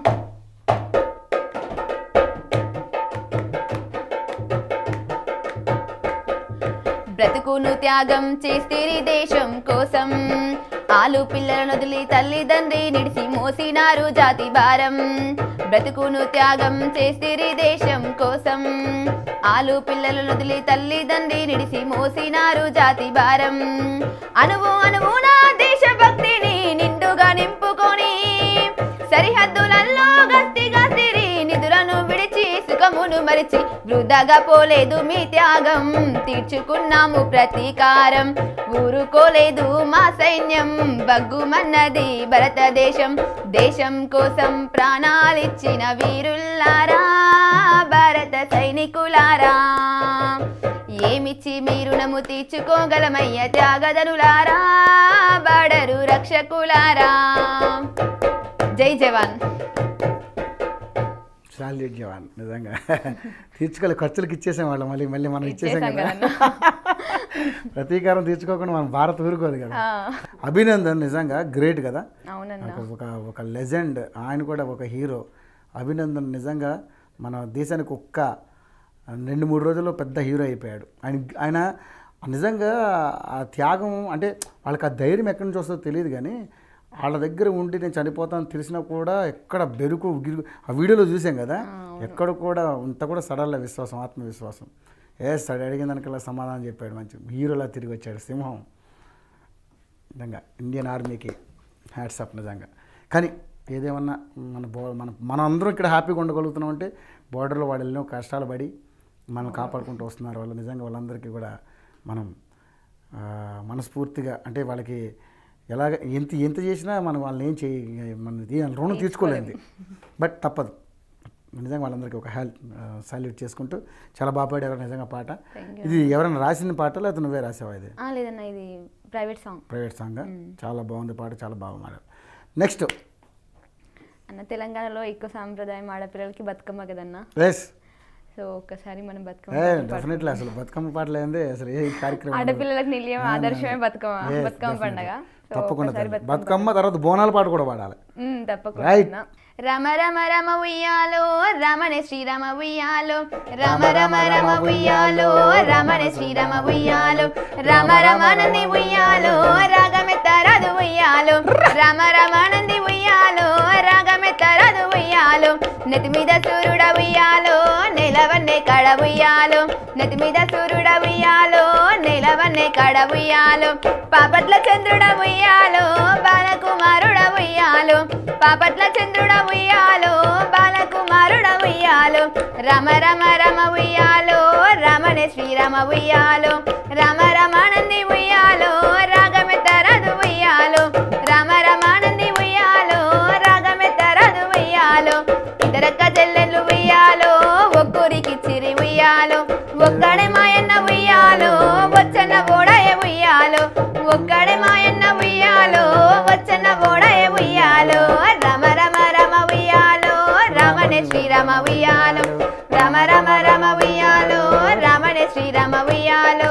బ్రతుకును త్యాగం చేస్తేరి దేశం కోసం ఆలు పిల్లలను వదిలి తల్లిదండ్రి నిడిసి మోసినారు జాతి భారం బ్రతుకును త్యాగం చేస్తేరి దేశం కోసం ఆలు పిల్లలను వదిలి తల్లిదండ్రి నిడిసి మోసినారు జాతి భారం అనువు అనువు నా దేశభక్తిని నిండుగా నింపుకొని సరిహద్దులలో గస్తిగా తిరి నిధులను విడిచి సుఖమును మరిచి వృధాగా పోలేదు మీ త్యాగం తీర్చుకున్నాము ప్రతీకారం ఊరుకోలేదు మా సైన్యం బగ్గుమన్నది భారతదేశం దేశం కోసం ప్రాణాలిచ్చిన వీరుల్లారా భారత సైనికులారా ఏమిచ్చి మీ రుణము తీర్చుకోగలమయ్య త్యాగదనులారా బాడరు రక్షకులారా జై జవాన్ చాలు జవాన్ నిజంగా తీర్చుకోలే ఖర్చులకు ఇచ్చేసాం వాళ్ళు మళ్ళీ మళ్ళీ మనం ఇచ్చేసాం ఇచ్చేసాం కదా ప్రతీకారం తీర్చుకోకుండా మన భారత్ ఊరుకోదు కదా అభినందన్ నిజంగా గ్రేట్ కదా అవునన్నా ఒక- ఒక ఒక లెజెండ్ ఆయన కూడా ఒక హీరో అభినందన్ నిజంగా మన దేశానికి ఒక్క రెండు మూడు రోజుల్లో పెద్ద హీరో అయిపోయాడు ఆయన ఆయన నిజంగా ఆ త్యాగం అంటే వాళ్ళకి ఆ ధైర్యం ఎక్కడి నుంచి వస్తుందో తెలియదు కానీ వాళ్ళ దగ్గర ఉండి నేను చనిపోతాను తెలిసినా కూడా ఎక్కడ బెరుకు గిరుకు ఆ వీడియోలో చూసాం కదా ఎక్కడ కూడా ఇంత కూడా సడల్ల విశ్వాసం ఆత్మవిశ్వాసం ఏ సడి అడిగిన దానికల్లా సమాధానం చెప్పాడు మంచి హీరోలా తిరిగి వచ్చాడు సింహం నిజంగా ఇండియన్ ఆర్మీకి హ్యాట్సాప్ నిజంగా కానీ ఏదేమన్నా మన బో మన మనం అందరం ఇక్కడ హ్యాపీగా ఉండగలుగుతున్నాం అంటే బోర్డర్లో వాళ్ళు ఎన్నో కష్టాలు పడి మనం కాపాడుకుంటూ వస్తున్నారు వాళ్ళు నిజంగా వాళ్ళందరికీ కూడా మనం ఆ, మనస్ఫూర్తిగా అంటే వాళ్ళకి ఎలాగ ఎంత ఎంత చేసినా మనం వాళ్ళని ఏం చేయ మన ఇది రుణం తీర్చుకోలేదు బట్ తప్పదు నిజంగా వాళ్ళందరికీ ఒక హెల్ప్ సాల్యూట్ చేసుకుంటూ చాలా బాగా పాడారు నిజంగా పాట Thank ఇది ఎవరైనా రాసిన పాట లేకపోతే నువ్వే రాసావా ఇది ఆ, లేదన్న ఇది ప్రైవేట్ సాంగ్ ప్రైవేట్ సాంగ్ చాలా బాగుంది పాట చాలా బాగా పాడారు నెక్స్ట్ అన్న తెలంగాణలో ఎక్కువ సాంప్రదాయం ఆడపిల్లలకి బతుకమ్మ కదన్న ఎస్ సో ఒక్కసారి మనం ఏ బతుకమ్మ పాటలు పాడుకుందాం. డెఫినెట్లీ అసలు బతుకమ్మ పాటలు ఏంది అసలు ఏ కార్యక్రమం ఉండదు. ఆడపిల్లలకు నిలయం ఆ, ఆదర్శమే బతుకమ్మ yes, బతుకమ్మ definitely. పండగ సో తప్పకుండా ఒక్కసారి తల్లి. బతుకమ్మ తర్వాత బోనాల పాట కూడా పాడాలి ఉమ్, తప్పకుండా Right. అన్న. రమ రమ రమ ఉయ్యాలో రమణ శ్రీరమ ఉయ్యాలో రమ రమ రమ ఉయ్యాలో రమణ శ్రీరమ ఉయ్యాలో రమ రమానంది ఉయ్యాలో రాగమెత్తరాదు ఉయ్యాలో రమ రమానంది ఉయ్యాలో రాగమెత్తరాదు ఉయ్యాలో నెతి మీద సూర్యుడ ఉయ్యాలో నెలవన్నే కడ ఉయ్యాలో నెతి మీద సూర్యుడ ఉయ్యాలో నెలవన్నే కడ ఉయ్యాలో పాపట్ల చంద్రుడ ఉయ్యాలో బాలకుమారుడ ఉయ్యాలో పాపట్ల చంద్రుడ ఉయ్యాలో బాలకుమారుడ ఉయ్యాలో రమ రమ రమ ఉయ్యాలో రమణ శ్రీరమ ఉయ్యాలో రమ రమానంది ఉయ్యాలో రాగమెత్తరదు ఉయ్యాలో రమ రమానంది ఉయ్యాలో రాగమెత్తరదు ఉయ్యాలో ఇద్దరక్క చెల్లెళ్ళు ఉయ్యాలో ఒక్కరికి చిరి ఉయ్యాలో ఒక్కడే మాయన్న ఉయ్యాలో వచ్చన్న ఓడయ ఉయ్యాలో ఒక్కడే మాయన్న ఉయ్యాలో వచ్చన్న ఓడయ ఉయ్యాలో రమ రమ రమ ఉయ్యాలో రమణ శ్రీరమ ఉయ్యాలో రమ రమ రమ ఉయ్యాలో రమణ శ్రీరమ ఉయ్యాలో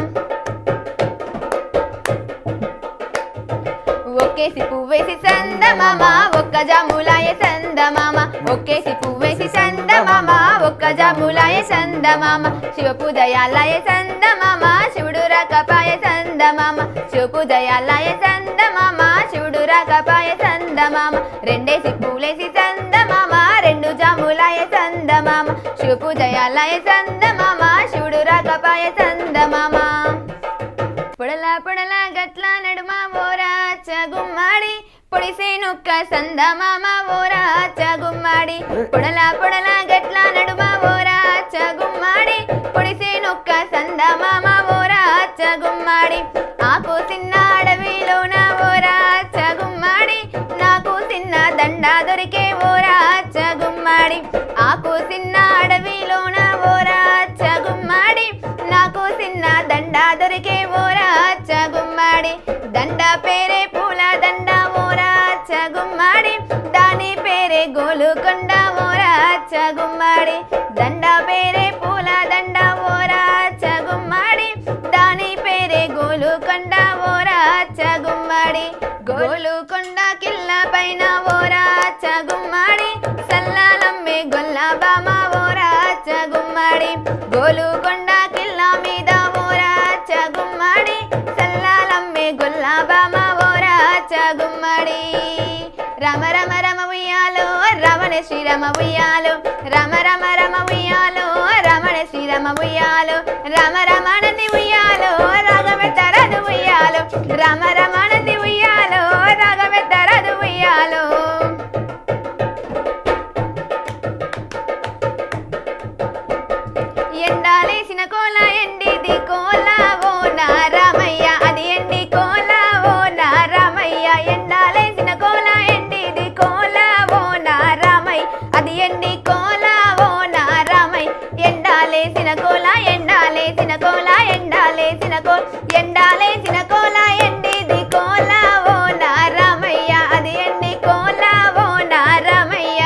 ఒక్కేసి పువ్వేసి సందమామ ఒక్క జాములాయ సందమామ ఒక్కేసి పువ్వేసి సందమామ ఒక్క జాములాయ సందమామ శివ పూజయాలయ సందమామ శివుడు రకపాయ సందమామ శివ పూజయాలయ సందమామ శివుడు రకపాయ సందమామ రెండేసి పూలేసి సందమామ రెండు జాములాయ సందమామ శివ పూజయాలయ సందమామ శివుడు రకపాయ సందమామ పొడల పొడల గట్ల నడుమ ఓరాచ గుమ్మాడి పొడిసే నొక్క సందమామ ఓరాచ గుమ్మాడి పొడల పొడల గట్ల నడుమ ఓరాచ గుమ్మాడి పొడిసే నొక్క సందమామ ఓరాచ గుమ్మాడి ఆకు చిన్న అడవిలోన ఓరాచ గుమ్మాడి నాకు చిన్న దండ దొరికే ఓరాచ గుమ్మాడి ఆకు చిన్న అడవిలోన ఓరాచ గుమ్మాడి నాకు చిన్న దండ దొరికే ఓరాచ గుమ్మాడి దండ పేరే పూల దండ ఓరాచ గుమ్మాడి దాని పేరే గోలుకొండ ఓరాచ గుమ్మాడి దండ పేరే పూల దండ ఓరాచ గుమ్మాడి దాని పేరే గోలుకొండ ఓరాచ గుమ్మాడి గోలుకొండ కిల్ల పైన ఓరాచ గుమ్మాడి సల్లాలమ్మే గొల్లబామ ఓరాచ గుమ్మాడి గోలుకొండ కిల్ల మీద ఓరాచ గుమ్మాడి సల్లాలమ్మే గొల్లబామ ఓరాచ గుమ్మాడి రమ రమ రమ ఉయ్యాలో రమణ శ్రీరమ ఉయ్యాలో రమ రమ రమ ఉయ్యాలో రమణ శ్రీరమ ఉయ్యాలో రమ రమానంది ఉయ్యాలో రాగమెత్తరదు ఉయ్యాలో రమ రమానంది ఉయ్యాలో రాగమెత్తరదు ఉయ్యాలో ఎండాలేసిన కోల ఎండిది కోల ఓ నారామయ్య అది ఎండి కోల ఓ నారామయ్య ఎండాలేసిన కోల ఎండిది కోల ఓ నారామయ్య అది ఎండి కోల ఓ నారామయ్య ఎండాలేసిన కోల ఎండాలేసిన కోల ఎండాలేసిన కోల ఎండాలేసిన కోల ఎండిది కోల ఓ నారామయ్య అది ఎండి కోల ఓ నారామయ్య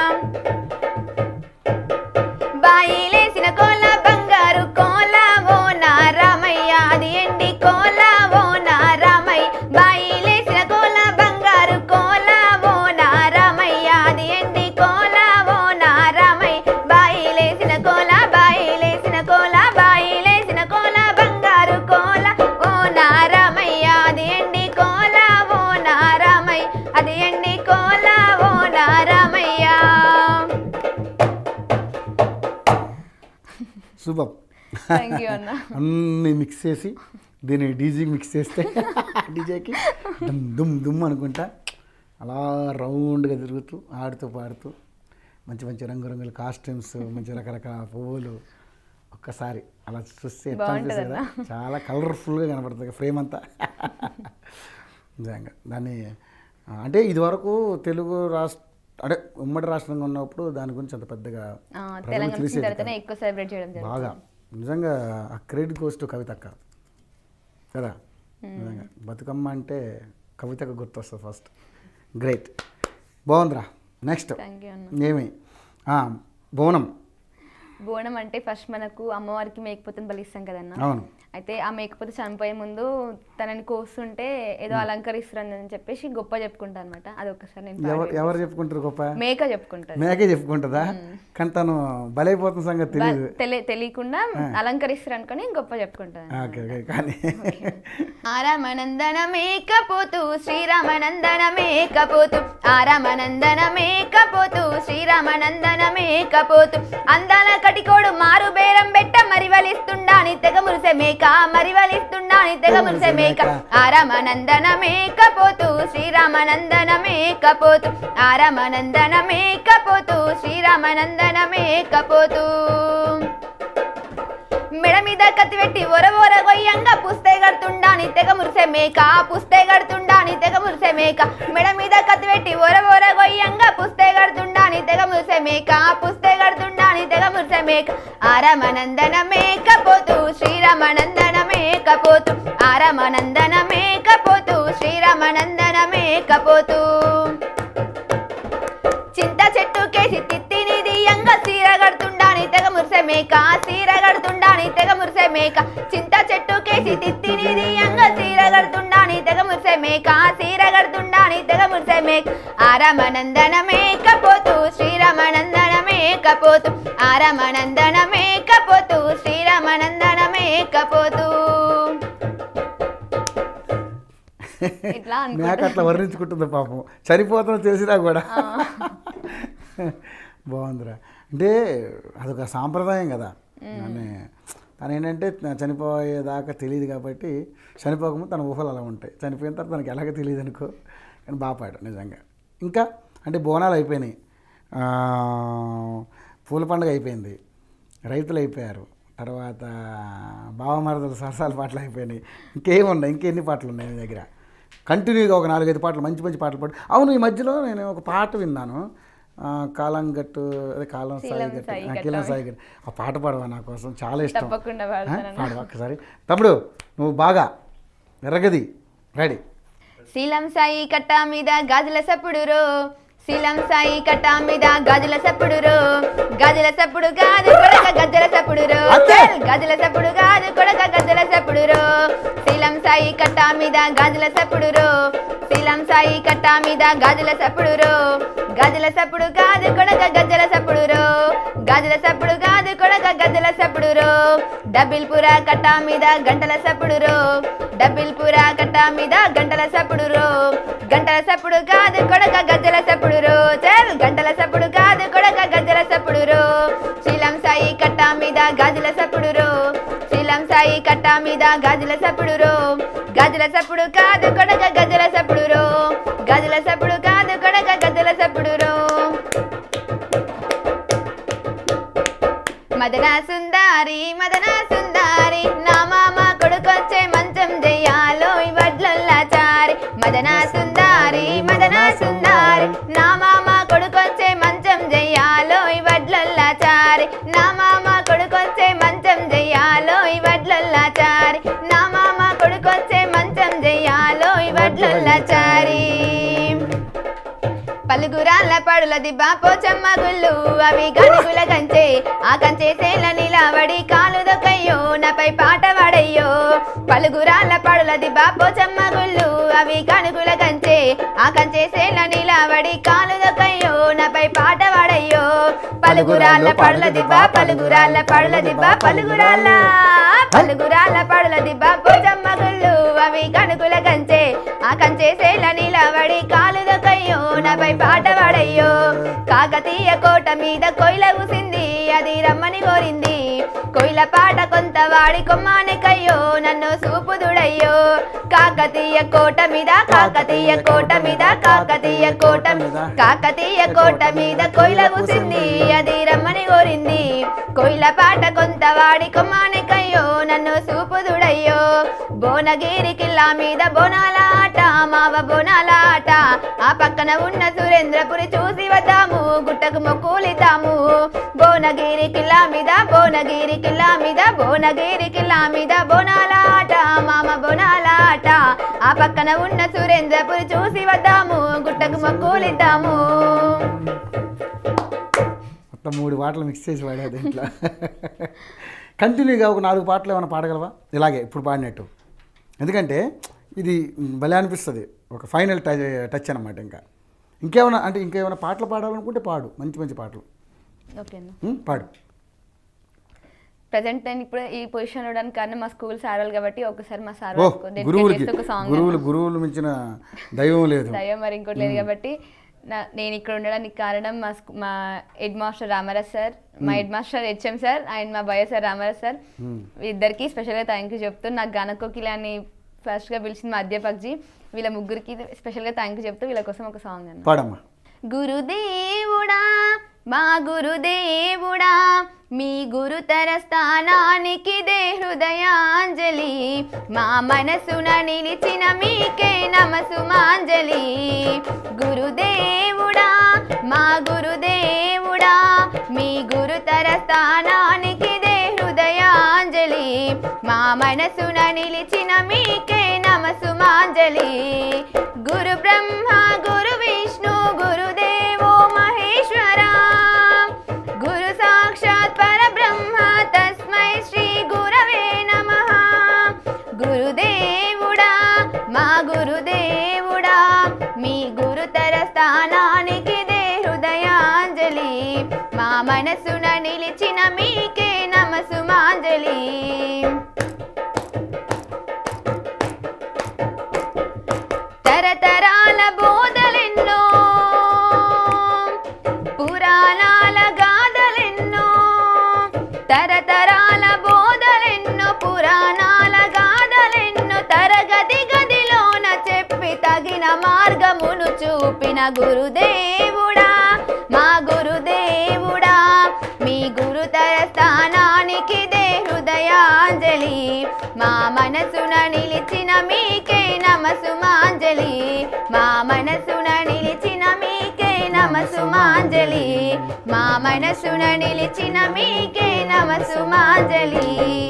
బాయిలేసిన కోల బంగారు కోల ఓ నారామయ్య అది ఎండి కోల ఓ నారామయ్య బాయిలేసిన కోల బంగారు కోల ఓ నారామయ్య అది ఎండి కోల ఓ నారామయ్య బాయిలేసిన కోల బాయిలేసిన కోల బాయిలేసిన కోల బంగారు కోల ఓ నారామయ్య అది ఎండి కోల ఓ నారామయ్య అది ఎండి కోల ఓ నారామయ్య శుభం థ్యాంక్ యూ అన్న అన్నీ మిక్స్ చేసి దీన్ని డీజీకి మిక్స్ చేస్తే డీజేకి దుమ్ దుమ్ దుమ్ అనుకుంటా అలా రౌండ్గా తిరుగుతూ ఆడుతూ పాడుతూ మంచి మంచి రంగురంగుల కాస్ట్యూమ్స్ మంచి రకరకాల పువ్వులు ఒక్కసారి అలా చూస్తే ఎట్లా అనిపిస్తుంది కదా చాలా కలర్ఫుల్గా కనపడుతుంది ఫ్రేమ్ అంతా నిజంగా దాన్ని ఆ, అంటే ఇదివరకు తెలుగు రాష్ట్ర అంటే ఉమ్మడి రాష్ట్రంగా ఉన్నప్పుడు దాని గురించి అంత పెద్దగా ఆ, ప్రజలకు తెలంగాణ వచ్చిన తెలిసేది తర్వాతనే కాదు. ఎక్కువ సెలబ్రేట్ చేయడం జరుగుతుంది బాగా నిజంగా ఆ క్రెడిట్ గోస్ టు కవితక్క కదా నిజంగా బతుకమ్మ అంటే కవితకు గుర్తొస్తుంది ఫస్ట్ గ్రేట్ బాగుందిరా నెక్స్ట్ థ్యాంక్ యూ అన్న ఏమి ఆ, బోనం బోనం అంటే ఫస్ట్ మనకు అమ్మవారికి మేకపోతను బలిస్తాం కదన్న అవును అయితే ఆ మేకపోతే చనిపోయే ముందు తనని కోస్తుంటే ఏదో అలంకరిస్తారని చెప్పేసి గొప్ప చెప్పుకుంటా అనమాట అది ఒక్కసారి నేను ఎవరు పాడి- ఎవరు చెప్పుకుంటారు గొప్ప మేక చెప్పుకుంటాను మేకే చెప్పుకుంటుందా కానీ తను బలైపోతున్న సంగతి తెలియదు తెలి- తెలియకుండా అలంకరిస్తారు అనుకొని గొప్ప చెప్పుకుంటాను ఓకే ఓకే కానీ ఆరామనందన మేకపోతూ శ్రీరామనందన మేకపోతూ ఆరామనందన మేకపోతూ శ్రీరామనందన మేకపోతూ అందాల కటికోడు మారు బేరం బెట్ట మరివలిస్తుండాని తెగ మురిసె మేక మరివలిస్తుండాని తెగ మురిసె మేక ఆరామనందన మేకపోతూ శ్రీరామనందన మేకపోతూ ఆరామనందన మేకపోతూ శ్రీరామనందన మేకపోతూ మెడ మీద కత్తి పెట్టి ఒర ఒర గొయ్యంగా పుస్తే గడుతుండాని తెగ మురిసే మేక పుస్తే గడుతుండాని తెగ మురిసే మేక మెడ మీద కత్తి పెట్టి ఒర ఒర గొయ్యంగా పుస్తే గడుతుండాని తెగ మురిసే మేక పుస్తే గడుతుండాని తెగ మురిసే మేక ఆరమనందన మేకపోతూ శ్రీరామనందన మేకపోతూ ఆరమనందన మేకపోతూ శ్రీరామనందన మేకపోతూ చింత చెట్టు కేసి తిత్తిని దియంగా సీర గడుతుండాని తెగ మురిసే మేక సీర గడుతుండాని తెగ మురిసే మేక చింత చెట్టు కేసి తిత్తిని దియంగా సీర గడుతుండాని తెగ మురిసే మేక సీర గడుతుండాని తెగ మురిసే మేక ఆరమనందన మేకపోతూ శ్రీరామనందన మేకపోతూ ఆరమనందన మేకపోతూ శ్రీరామనందన మేకపోతూ ఇట్లా అనుకుంటా. మేక అట్లా వర్ణించుకుంటుంది పాపం చనిపోతుందో తెలిసినా కూడా బాగుందిరా అంటే అదొక సాంప్రదాయం కదా అని తను ఏంటంటే చనిపోయేదాకా తెలియదు కాబట్టి చనిపోకముందు తన ఊహలు అలా ఉంటాయి చనిపోయిన తర్వాత తనకి ఎలాగ తెలియదు అనుకో కానీ బాగా పాడాడు నిజంగా ఇంకా అంటే బోనాలు అయిపోయినాయి ఆ, పూల పండుగ అయిపోయింది రైతులు అయిపోయారు తర్వాత బావమరదలు సరసాల పాటలు అయిపోయినాయి ఇంకేం ఉన్నాయి ఇంకెన్ని పాటలు ఉన్నాయి నీ దగ్గర కంటిన్యూగా ఒక నాలుగైదు పాటలు మంచి మంచి పాటలు పాడు అవును ఈ మధ్యలో నేను ఒక పాట విన్నాను ఆ, కాలం గట్టు అదే కాలం సాయి శీలం గట్టు సాయి ఆ, గట్టు. కీలం సాయి గట్టు ఆ పాట పాడవా నా కోసం చాలా ఇష్టం తప్పకుండా ఆ, పాడతానన్న. పాడు ఒక్కసారి తమ్ముడు నువ్వు బాగా ఎర్రగది రెడీ శీలం సాయి కట్ట మీద గాజుల సప్పుడురో శీలం సాయి కట్ట మీద గాజుల సప్పుడురో గాజుల సప్పుడు కాదు కొడక గజ్జల సప్పుడురో అంతే. గాజుల సప్పుడు కాదు కొడక గజ్జల సప్పుడురో శీలం సాయి కట్ట మీద గాజుల సప్పుడురో శీలం సాయి కట్ట మీద గాజుల సప్పుడురో గాజుల సప్పుడు కాదు కొడక గజ్జల సప్పుడురో గాజుల సప్పుడు కాదు కొడక గజ్జల సప్పుడురో డబ్బిల్పుర కట్ట మీద గంటల సప్పుడురో డబ్బిల్పుర కట్ట మీద గంటల సప్పుడురో గంటల సప్పుడు కాదు కొడక గజ్జల సప్పుడురో చల్ గంటల సప్పుడు కాదు కొడక గజ్జల సప్పుడురో శీలం సాయి కట్ట మీద గాజుల సప్పుడురో శీలం సాయి కట్ట మీద గాజుల సప్పుడురో గాజుల సప్పుడు కాదు కొడక గజ్జల సప్పుడురో గాజుల సప్పుడు కాదు కొడక గజ్జల సప్పుడురో మదన సుందారి మదన సుందారి నా మామ కొడుకొచ్చే మంచం చెయ్యాలో వడ్లల్లాచారి మదన సుందారి మదన సుందారి నా మామ కొడుకొచ్చే మంచం చెయ్యాలో వడ్లల్లాచారి నా మామ కొడుకొచ్చే మంచం చెయ్యాలో వడ్లల్లాచారి నా మామ కొడుకొచ్చే మంచం చెయ్యాలో వడ్లల్లాచారి పలుగురాళ్ళ పడులది బాపో చెమ్మగుళ్ళు అవి గనుగుల కంచే ఆ కంచే సేల నిలవడి కాలు దొక్కయ్యో నాపై పాట వాడయ్యో పలుగురాళ్ళ పడులది బాపో చెమ్మగుళ్ళు అవి గనుగుల కంచే ఆ కంచే సేల నిలవడి కాలు దొక్కయ్యో నాపై పాట వాడయ్యో పలుగురాళ్ళ పడుల దిబ్బా పలుగురాళ్ళ పడుల దిబ్బా పలుగురాళ్ళ పలుగురాళ్ళ పడుల దిబ్బా పోచమ్మగుళ్ళు అవి కనుకుల కంచే ఆ కంచే సేల నిలవడి కాలు దొక్కయ్యో నాపై పాట వాడయ్యో కాకతీయ కోట మీద కొయిల కూసింది అది రమ్మని కోరింది కొయిల పాట కొంత వాడి కొమ్మానికయ్యో నన్ను సూపుదుడయ్యో కాకతీయ కోట మీద కాకతీయ కోట మీద కాకతీయ కోట మీద కాకతీయ కోట మీద కొయిల కూసింది అది రమ్మని కోరింది కొయిల పాట కొంత వాడి కొమ్మానికయ్యో నన్ను సూపుదుడయ్యో భువనగిరి కిల్లా మీద బోనాల ఆట మావ బోనాల ఆట ఆ పక్కన ఉన్న సురేంద్రపురి చూసి వద్దాము గుట్టకు మొక్కులిద్దాము భువనగిరి కిల్లా మీద భువనగిరి కిల్లా మీద భువనగిరి కిల్లా మీద బోనాల ఆట మామ బోనాల ఆట ఆ పక్కన ఉన్న సురేంద్రపురి చూసి వద్దాము గుట్టకు మొక్కులిద్దాము మొత్తం మూడు పాటలు మిక్స్ చేసి పాడా దీంట్లో కంటిన్యూగా ఒక నాలుగు పాటలు ఏమైనా పాడగలవా ఇలాగే ఇప్పుడు పాడినట్టు ఎందుకంటే ఇది భలే అనిపిస్తుంది ఒక ఫైనల్ టచ్ టచ్ అనమాట ఇంకా ఇంకేమైనా అంటే ఇంకేమైనా పాటలు పాడాలనుకుంటే పాడు మంచి మంచి పాటలు ఓకేనా ఉం? పాడు ప్రజెంట్ నేను ఇప్పుడు ఈ పొజిషన్ ఉండడానికి కారణం మా స్కూల్ సార్ వాళ్ళు కాబట్టి ఒకసారి మా సార్ ఓ వాళ్ళకు dedicate గురువులకి చేస్తే ఒక సాంగ్ గురువులు గురువులు మించిన దైవం లేదు దయ మరి ఇంకోటి లేదు కాబట్టి నా- నేను ఇక్కడ ఉండడానికి కారణం మా స్కూ- మా హెడ్ మాస్టర్ రామారాజ్ సార్ మా head master HM sir and మా భయ సార్ రామారాజ్ సార్ ఇద్దరికి స్పెషల్గా థ్యాంక్ యూ చెప్తూ నాకు గనకోకిలాని ఫస్ట్గా పిలిచింది మా అధ్యాపక్జీ వీళ్ళ ముగ్గురికి స్పెషల్గా థ్యాంక్ యూ చెప్తూ వీళ్ళ కోసం ఒక సాంగ్ అన్న పాడమ్మా గురుదేవుడా మా గురుదేవుడా మీ గురుతర స్థానానికి దే హృదయాంజలి మా మనసున నిలిచిన మీకే నమసుమాంజలి గురుదేవుడా మా గురుదేవుడా మీ గురుతర స్థానానికి దే హృదయాంజలి మా మనసున నిలిచిన మీకే నమసుమాంజలి గురు బ్రహ్మ గురు విష్ణు గురుదేవో మహేశ్వర గురు సాక్షాత్ పరబ్రహ్మ తస్మై శ్రీ గురవే నమః గురుదేవుడా మా గురుదేవుడా మీ గురుతర స్థానానికి దే హృదయాంజలి మా మనసున నిలిచిన మీకే నమసుమాంజలి తరతరాల బోధలెన్నో పురాణాల గాథలెన్నో తరతరాల బోధలెన్నో పురాణాల గాథలెన్నో తరగతి గదిలోన చెప్పి తగిన మార్గమును చూపిన గురుదేవుడా మా గురుదేవుడా మీ గురుతర స్థానానికి దే హృదయాంజలి మా మనసున నిలిచిన మీకే నమసుమాంజలి మా మనసున నిలిచిన మీకే నమసుమాంజలి మా మనసున నిలిచిన మీకే నమసుమాంజలి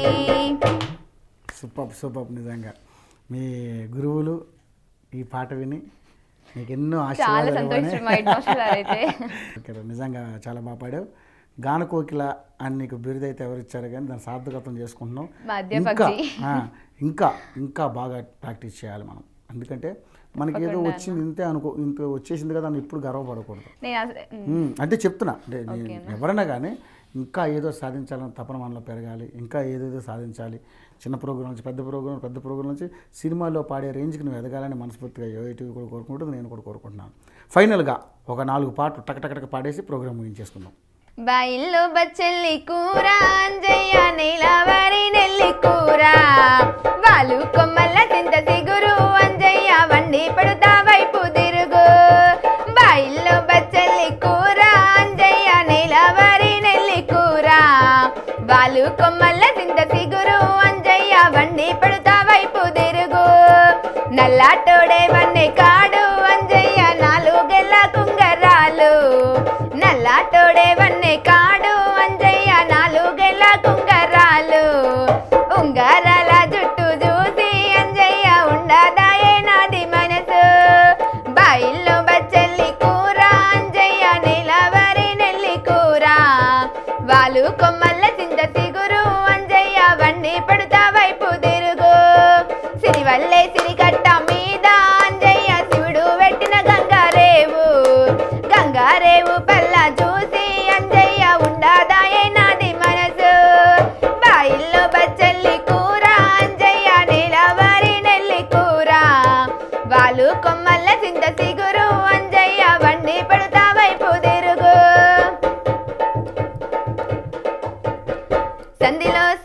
సూపర్ సూపర్ నిజంగా మీ గురువులు ఈ పాట విని మీకు ఎన్నో చాలా ఆశీర్వాదాలు సంతోషం మా హెడ్ మాస్టర్ గారు అయితే ఓకే రా, నిజంగా చాలా బాగా పాడావు గాన కోకిల అని నీకు బిరుదు అయితే ఎవరు ఇచ్చారు కానీ దాన్ని సార్థకత్వం చేసుకుంటున్నాం మా ఇంకా అధ్యాపక్జీ. ఆ, ఇంకా ఇంకా బాగా ప్రాక్టీస్ చేయాలి మనం ఎందుకంటే మనకి ఏదో వచ్చింది ఇంతే అనుకో ఇంత వచ్చేసింది కదా అని ఇప్పుడు గర్వపడకూడదు నేను అస- ఉమ్, అంటే చెప్తున్నా అంటే నేను ఎవరైనా కానీ ఇంకా ఏదో సాధించాలని తపన మనలో పెరగాలి ఇంకా ఏదేదో సాధించాలి చిన్న ప్రోగ్రాం నుంచి పెద్ద ప్రోగ్రాం పెద్ద ప్రోగ్రాం నుంచి సినిమాల్లో పాడే రేంజ్కి నువ్వు ఎదగాలని మనస్ఫూర్తిగా యోఐటీవీ కూడా కోరుకుంటుంది నేను కూడా కోరుకుంటున్నాను ఫైనల్గా ఒక నాలుగు పాటలు టక్ టక్ టక్ పాడేసి ప్రోగ్రామ్ ముగించేసుకుందాం బాయిల్లో బచ్చల్లి కూర అంజయ్య నిలవరి నెల్లి కూర వాళ్ళు కొమ్మల్ల చింత సిగురు అంజయ్య వండి పడుతా వైపు తిరుగు బాయిల్లో బచ్చల్లి కూర అంజయ్య నిలవరి నెల్లి కూర వాళ్ళు కొమ్మల్ల చింత సిగురు అంజయ్య వండి పడుతా వైపు తిరుగు నల్లాటోడే వన్నె కాడు అంజయ్య నాలుగెల్ల కుంగరాలు నల్లాటోడే వన్నె కాడు అంజయ్య నాలుగెల్ల కుంగరాలు ఉంగరాల జుట్టు చూసి అంజయ్య ఉండదాయే నాది మనసు బాయిల్లో బచ్చల్లి కూర అంజయ్య నిలవరి నెల్లి కూర వాళ్ళు కొమ్మల్ల చింత సిగురు అంజయ్య వండి పడుతా వైపు తిరుగు సిరివల్లే సిరికట్ట మీద అంజయ్య శివుడు పెట్టిన గంగారేవు గంగారేవు పల్ల చూసి అంజయ్య ఉండదాయే నాది మనసు బాయిల్లో బచ్చల్లి కూర అంజయ్య నిలవరి నెల్లి కూర వాళ్ళు కొమ్మల్ల చింత సిగురు అంజయ్య వండి పడుతా వైపు తిరుగు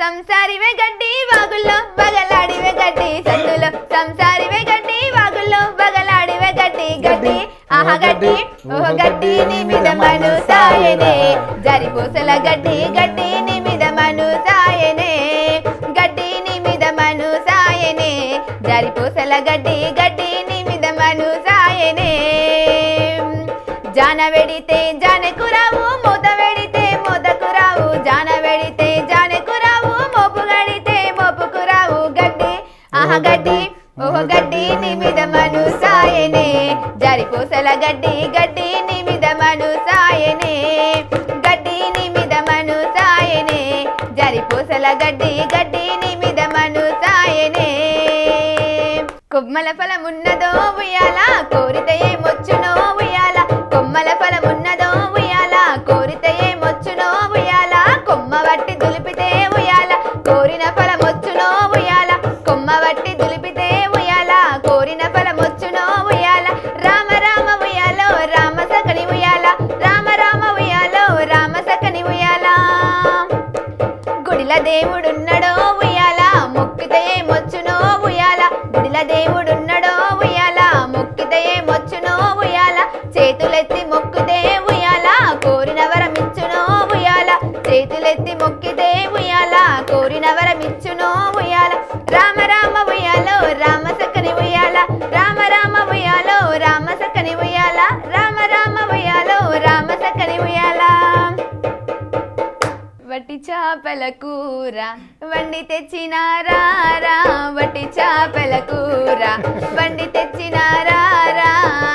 సంసారివే గడ్డి వాగుల్లో బగలాడివే గడ్డి సందులో సంసారివే గడ్డి వాగుల్లో బగలాడివే గడ్డి గడ్డి ఆహా గడ్డి ఓహో గడ్డి నీ మీద మను సాయనే జరిపూసల గడ్డి గడ్డి నీ మీద మను సాయనే గడ్డి నీ మీద మను సాయనే జరిపూసల గడ్డి గడ్డి నీ మీద మను సాయనే జాన వెడితే జానకు రావు మూత వెడితే మూతకు రావు జాన వెడితే జానకు రావు మోపు గడితే మోపుకు రావు గడ్డి ఆహా గడ్డి ఓహో గడ్డి నీ మీద మను సాయనే జరిపూసల గడ్డి గడ్డి నీ మీద మను సాయనే గడ్డి నీ మీద మను సాయనే జరిపూసల గడ్డి గడ్డి నీ మీద మను సాయనే కొమ్మల ఫలమున్నదో ఉయ్యాల కోరితే ఏమొచ్చునో ఉయ్యాల కొమ్మల ఫలమున్నదో ఉయ్యాల కోరితే ఏమొచ్చునో ఉయ్యాల కొమ్మ వట్టి దులిపితే ఉయ్యాల కోరిన ఫలమొచ్చునో ఉయ్యాల కొమ్మ వట్టి దులిపితే ఉయ్యాల కోరిన ఫలమొచ్చునో ఉయ్యాల రామ రామ ఉయ్యాలో రామ సకని ఉయ్యాల రామ రామ ఉయ్యాలో రామ సకని ఉయ్యాల గుడిల దేవుడున్నడో ఉయ్యాల మొక్కితే ఏమొచ్చునో ఉయ్యాల గుడిల దేవుడున్నడో ఉయ్యాల మొక్కితే ఏమొచ్చునో ఉయ్యాల చేతులెత్తి మొక్కుతే ఉయ్యాల కోరిన వరమిచ్చునో ఉయ్యాల చేతులెత్తి మొక్కితే ఉయ్యాల కోరిన వరమిచ్చునో ఉయ్యాల రామ రామ ఉయ్యాలో రామ సక్కని ఉయ్యాల రామ రామ ఉయ్యాలో రామ సక్కని ఉయ్యాల రామ రామ ఉయ్యాలో రామ సక్కని ఉయ్యాల వట్టి చేపల కూర వండి తెచ్చినారా రా వట్టి చేపల కూర వండి తెచ్చినారా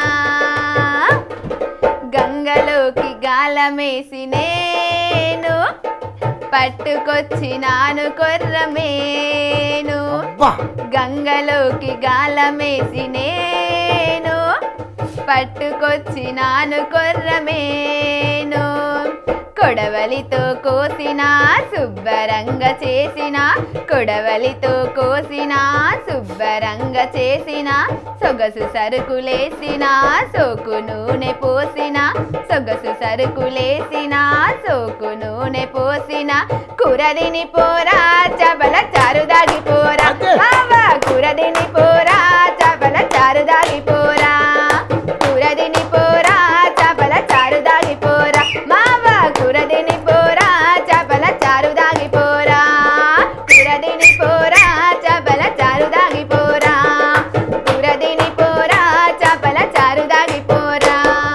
గంగలోకి గాలమేసి నేను పట్టుకొచ్చినాను కొర్రమేను అబ్బా గంగలోకి గాలమేసి నేను పట్టుకొచ్చినాను కొర్రమేను కొడవలితో కోసిన శుభ్రంగా చేసిన కొడవలితో కోసిన శుభ్రంగా చేసిన సొగసు సరుకులేసిన సోకు నూనె పోసిన సొగసు సరుకులేసిన సోకు నూనె పోసిన కూరదిని పోరా చబల చారు దాగిపోరా అంతే. బావా కూరదిని పోరా చబల చారు దాగిపోరా కూరదిని పోరా చపల చారు దాగిపోరా మావా కూరదిని పోరా చపల చారు దాగిపోరా కూరదిని పోరా చపల చారు దాగిపోరా కూరదిని పోరా చపల చారు దాగిపోరా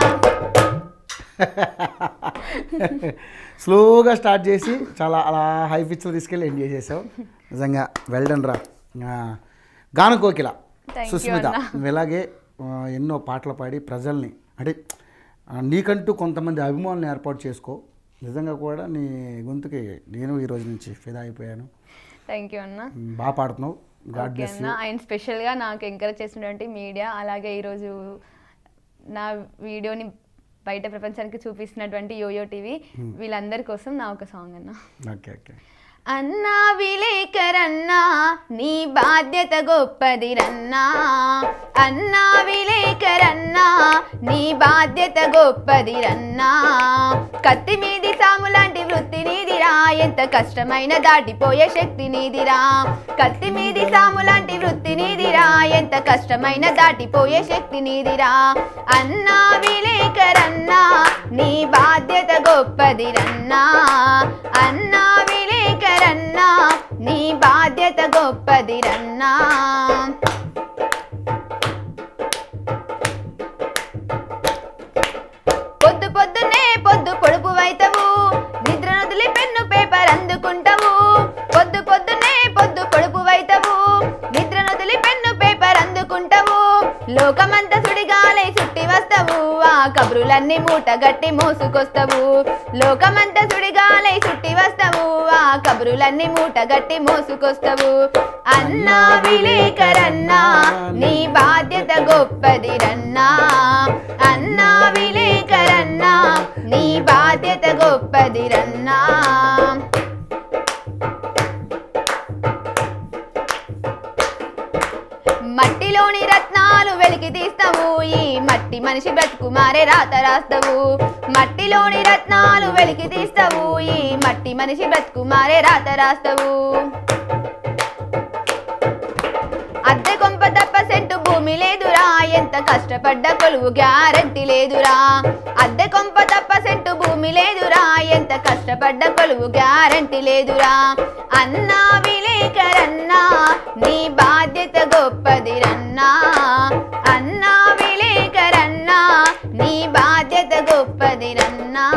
స్లోగా స్టార్ట్ చేసి చాలా అలా హై పిచ్లో తీసుకెళ్ళి ఎండ్ చేసేసావు నిజంగా వెల్డన్ రా ఆ, గాన కోకిల Thank you, సుస్మిత అన్న. నువ్వు ఇలాగే ఆ, ఎన్నో పాటలు పాడి ప్రజల్ని అంటే ఆ, నీకంటూ కొంతమంది అభిమానులను ఏర్పాటు చేసుకో నిజంగా కూడా నీ గొంతుకి నేను ఈ రోజు నుంచి ఫిదా అయిపోయాను థ్యాంక్ యూ అన్న బాగా పాడుతున్నావు గాడ్ ఓకే బ్లెస్ అన్న ఆయన స్పెషల్గా నాకు ఎంకరేజ్ చేసినటువంటి మీడియా అలాగే ఈరోజు నా వీడియోని బయట ప్రపంచానికి చూపిస్తున్నటువంటి యోయో టీవీ వీళ్ళందరి కోసం నా ఒక సాంగ్ అన్న ఓకే ఓకే అన్నా విలేకరన్నా నీ బాధ్యత గొప్పది రన్నా అన్నా విలేకరన్నా నీ బాధ్యత గొప్పది రన్నా కత్తి మీది సాము లాంటి వృత్తి నీదిరా ఎంత కష్టమైన దాటిపోయే శక్తి నీదిరా కత్తి మీది సాము లాంటి వృత్తి నీదిరా ఎంత కష్టమైన దాటిపోయే శక్తి నీదిరా అన్నా విలేకరన్నా నీ బాధ్యత గొప్పది రన్నా అన్నా విలేకరన్నా నీ బాధ్యత గొప్పది రన్నా పొద్దు పొద్దునే పొద్దు పొడుపు వైతవు నిద్ర నదులి పెన్ను పేపర్ అందుకుంటావు పొద్దు పొద్దునే పొద్దు పొడుపు వైతవు నిద్ర నదులి పెన్ను పేపర్ అందుకుంటావు లోకమంత సుడిగాలై చుట్టి వస్తావు ఆ కబురులన్నీ మూట గట్టి మోసుకొస్తావు లోకమంత సుడిగాలై చుట్టి వస్తావు ఆ కబురులన్నీ మూట గట్టి మోసుకొస్తావు అన్నా విలేకరన్నా నీ బాధ్యత గొప్పది రన్నా అన్నా విలేకరన్నా నీ బాధ్యత గొప్పది రన్నా మట్టిలోని రత్నాలు వెలికి తీస్తావు ఈ మట్టి మనిషి బ్రతుకు మారే రాత రాస్తావు మట్టిలోని రత్నాలు వెలికి తీస్తావు ఈ మట్టి మనిషి బ్రతుకు మారే రాత రాస్తావు అద్దె కొంప తప్ప సెంటు భూమి లేదురా ఎంత కష్టపడ్డ కొలువు గ్యారంటీ లేదురా అద్దె కొంప తప్ప సెంటు భూమి లేదురా ఎంత కష్టపడ్డ కొలువు గ్యారంటీ లేదురా అన్నా విలేకరన్నా నీ బాధ్యత గొప్పదిరన్నా అన్నా విలేకరన్నా నీ బాధ్యత గొప్పదిరన్నా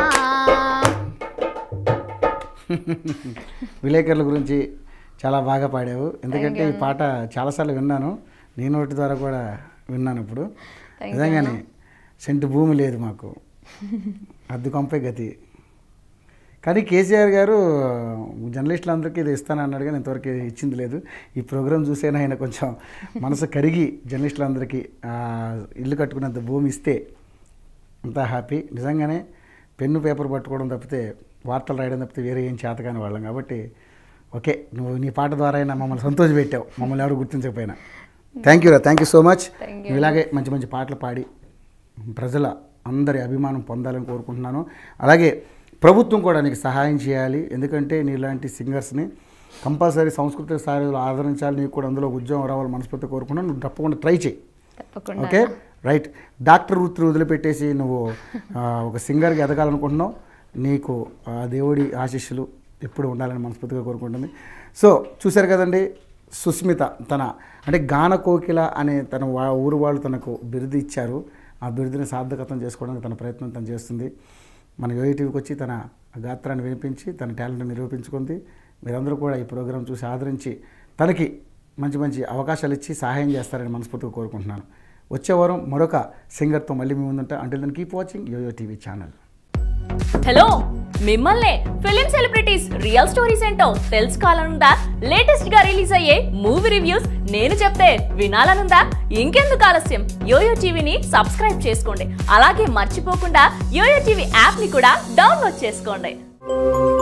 విలేకరుల గురించి చాలా బాగా పాడావు ఎందుకంటే ఈ పాట చాలాసార్లు విన్నాను నీ నోటి ద్వారా కూడా విన్నాను ఇప్పుడు Thank you, నిజంగానే సెంటు భూమి లేదు మాకు అద్దె కొంపే గతి కానీ కేసీఆర్ గారు జర్నలిస్టులందరికీ ఇది ఇస్తాను అన్నాడు కానీ ఇంతవరకు ఇచ్చింది లేదు ఈ ప్రోగ్రాం చూసైనా ఆయన కొంచెం మనసు కరిగి జర్నలిస్టులందరికీ ఆ, ఇల్లు కట్టుకున్నంత భూమి ఇస్తే అంతా హ్యాపీ నిజంగానే పెన్ను పేపర్ పట్టుకోవడం తప్పితే వార్తలు రాయడం తప్పితే వేరే ఏం చేత కాని వాళ్ళం కాబట్టి ఓకే నువ్వు నీ పాట ద్వారా అయినా మమ్మల్ని సంతోషపెట్టావు మమ్మల్ని ఎవరు గుర్తించకపోయినా థ్యాంక్ యూ రా thank you so much Thank you. నువ్వు ఇలాగే మంచి మంచి పాటలు పాడి ప్రజల అందరి అభిమానం పొందాలని కోరుకుంటున్నాను అలాగే ప్రభుత్వం కూడా నీకు సహాయం చేయాలి ఎందుకంటే నీలాంటి సింగర్స్ని కంపల్సరీ సాంస్కృతిక స్థాయిలో ఆదరించాలి నీకు కూడా అందులో ఉద్యోగం రావాలి మనస్ఫూర్తి కోరుకున్నాను నువ్వు తప్పకుండా ట్రై చేయి తప్పకుండా ఓకే రైట్ డాక్టర్ వృత్తిని వదిలిపెట్టేసి నువ్వు ఆ, ఒక సింగర్గా ఎదగాలనుకుంటున్నావు నీకు ఆ దేవుడి ఆశీస్సులు ఎప్పుడు ఉండాలని మనస్ఫూర్తిగా కోరుకుంటుంది సో చూశారు కదండి సుస్మిత తన అంటే గాన కోకిల అనే తన వా- ఊరు వాళ్ళు తనకు బిరుదు ఇచ్చారు ఆ బిరుదుని సార్థకతం చేసుకోవడానికి తన ప్రయత్నం తను చేస్తుంది మన యూఐటీవీకి వచ్చి తన గాత్రాన్ని వినిపించి తన టాలెంట్ని నిరూపించుకుంది మీరందరూ కూడా ఈ ప్రోగ్రాం చూసి ఆదరించి తనకి మంచి మంచి అవకాశాలు ఇచ్చి సహాయం చేస్తారని మనస్ఫూర్తిగా కోరుకుంటున్నాను వచ్చే వారం మరొక సింగర్తో మళ్ళీ మీ ముందుంటా until then keep watching YoYo TV channel hello మిమ్మల్నే ఫిలిం సెలబ్రిటీస్ రియల్ స్టోరీస్ ఏంటో తెలుసుకోవాలనుందా లేటెస్ట్ గా రిలీజ్ అయ్యే మూవీ రివ్యూస్ నేను చెప్తే వినాలనుందా ఇంకెందుకు ఆలస్యం యోయో టీవీని సబ్స్క్రైబ్ చేసుకోండి అలాగే మర్చిపోకుండా యోయో టీవీ యాప్ ని కూడా డౌన్లోడ్ చేసుకోండి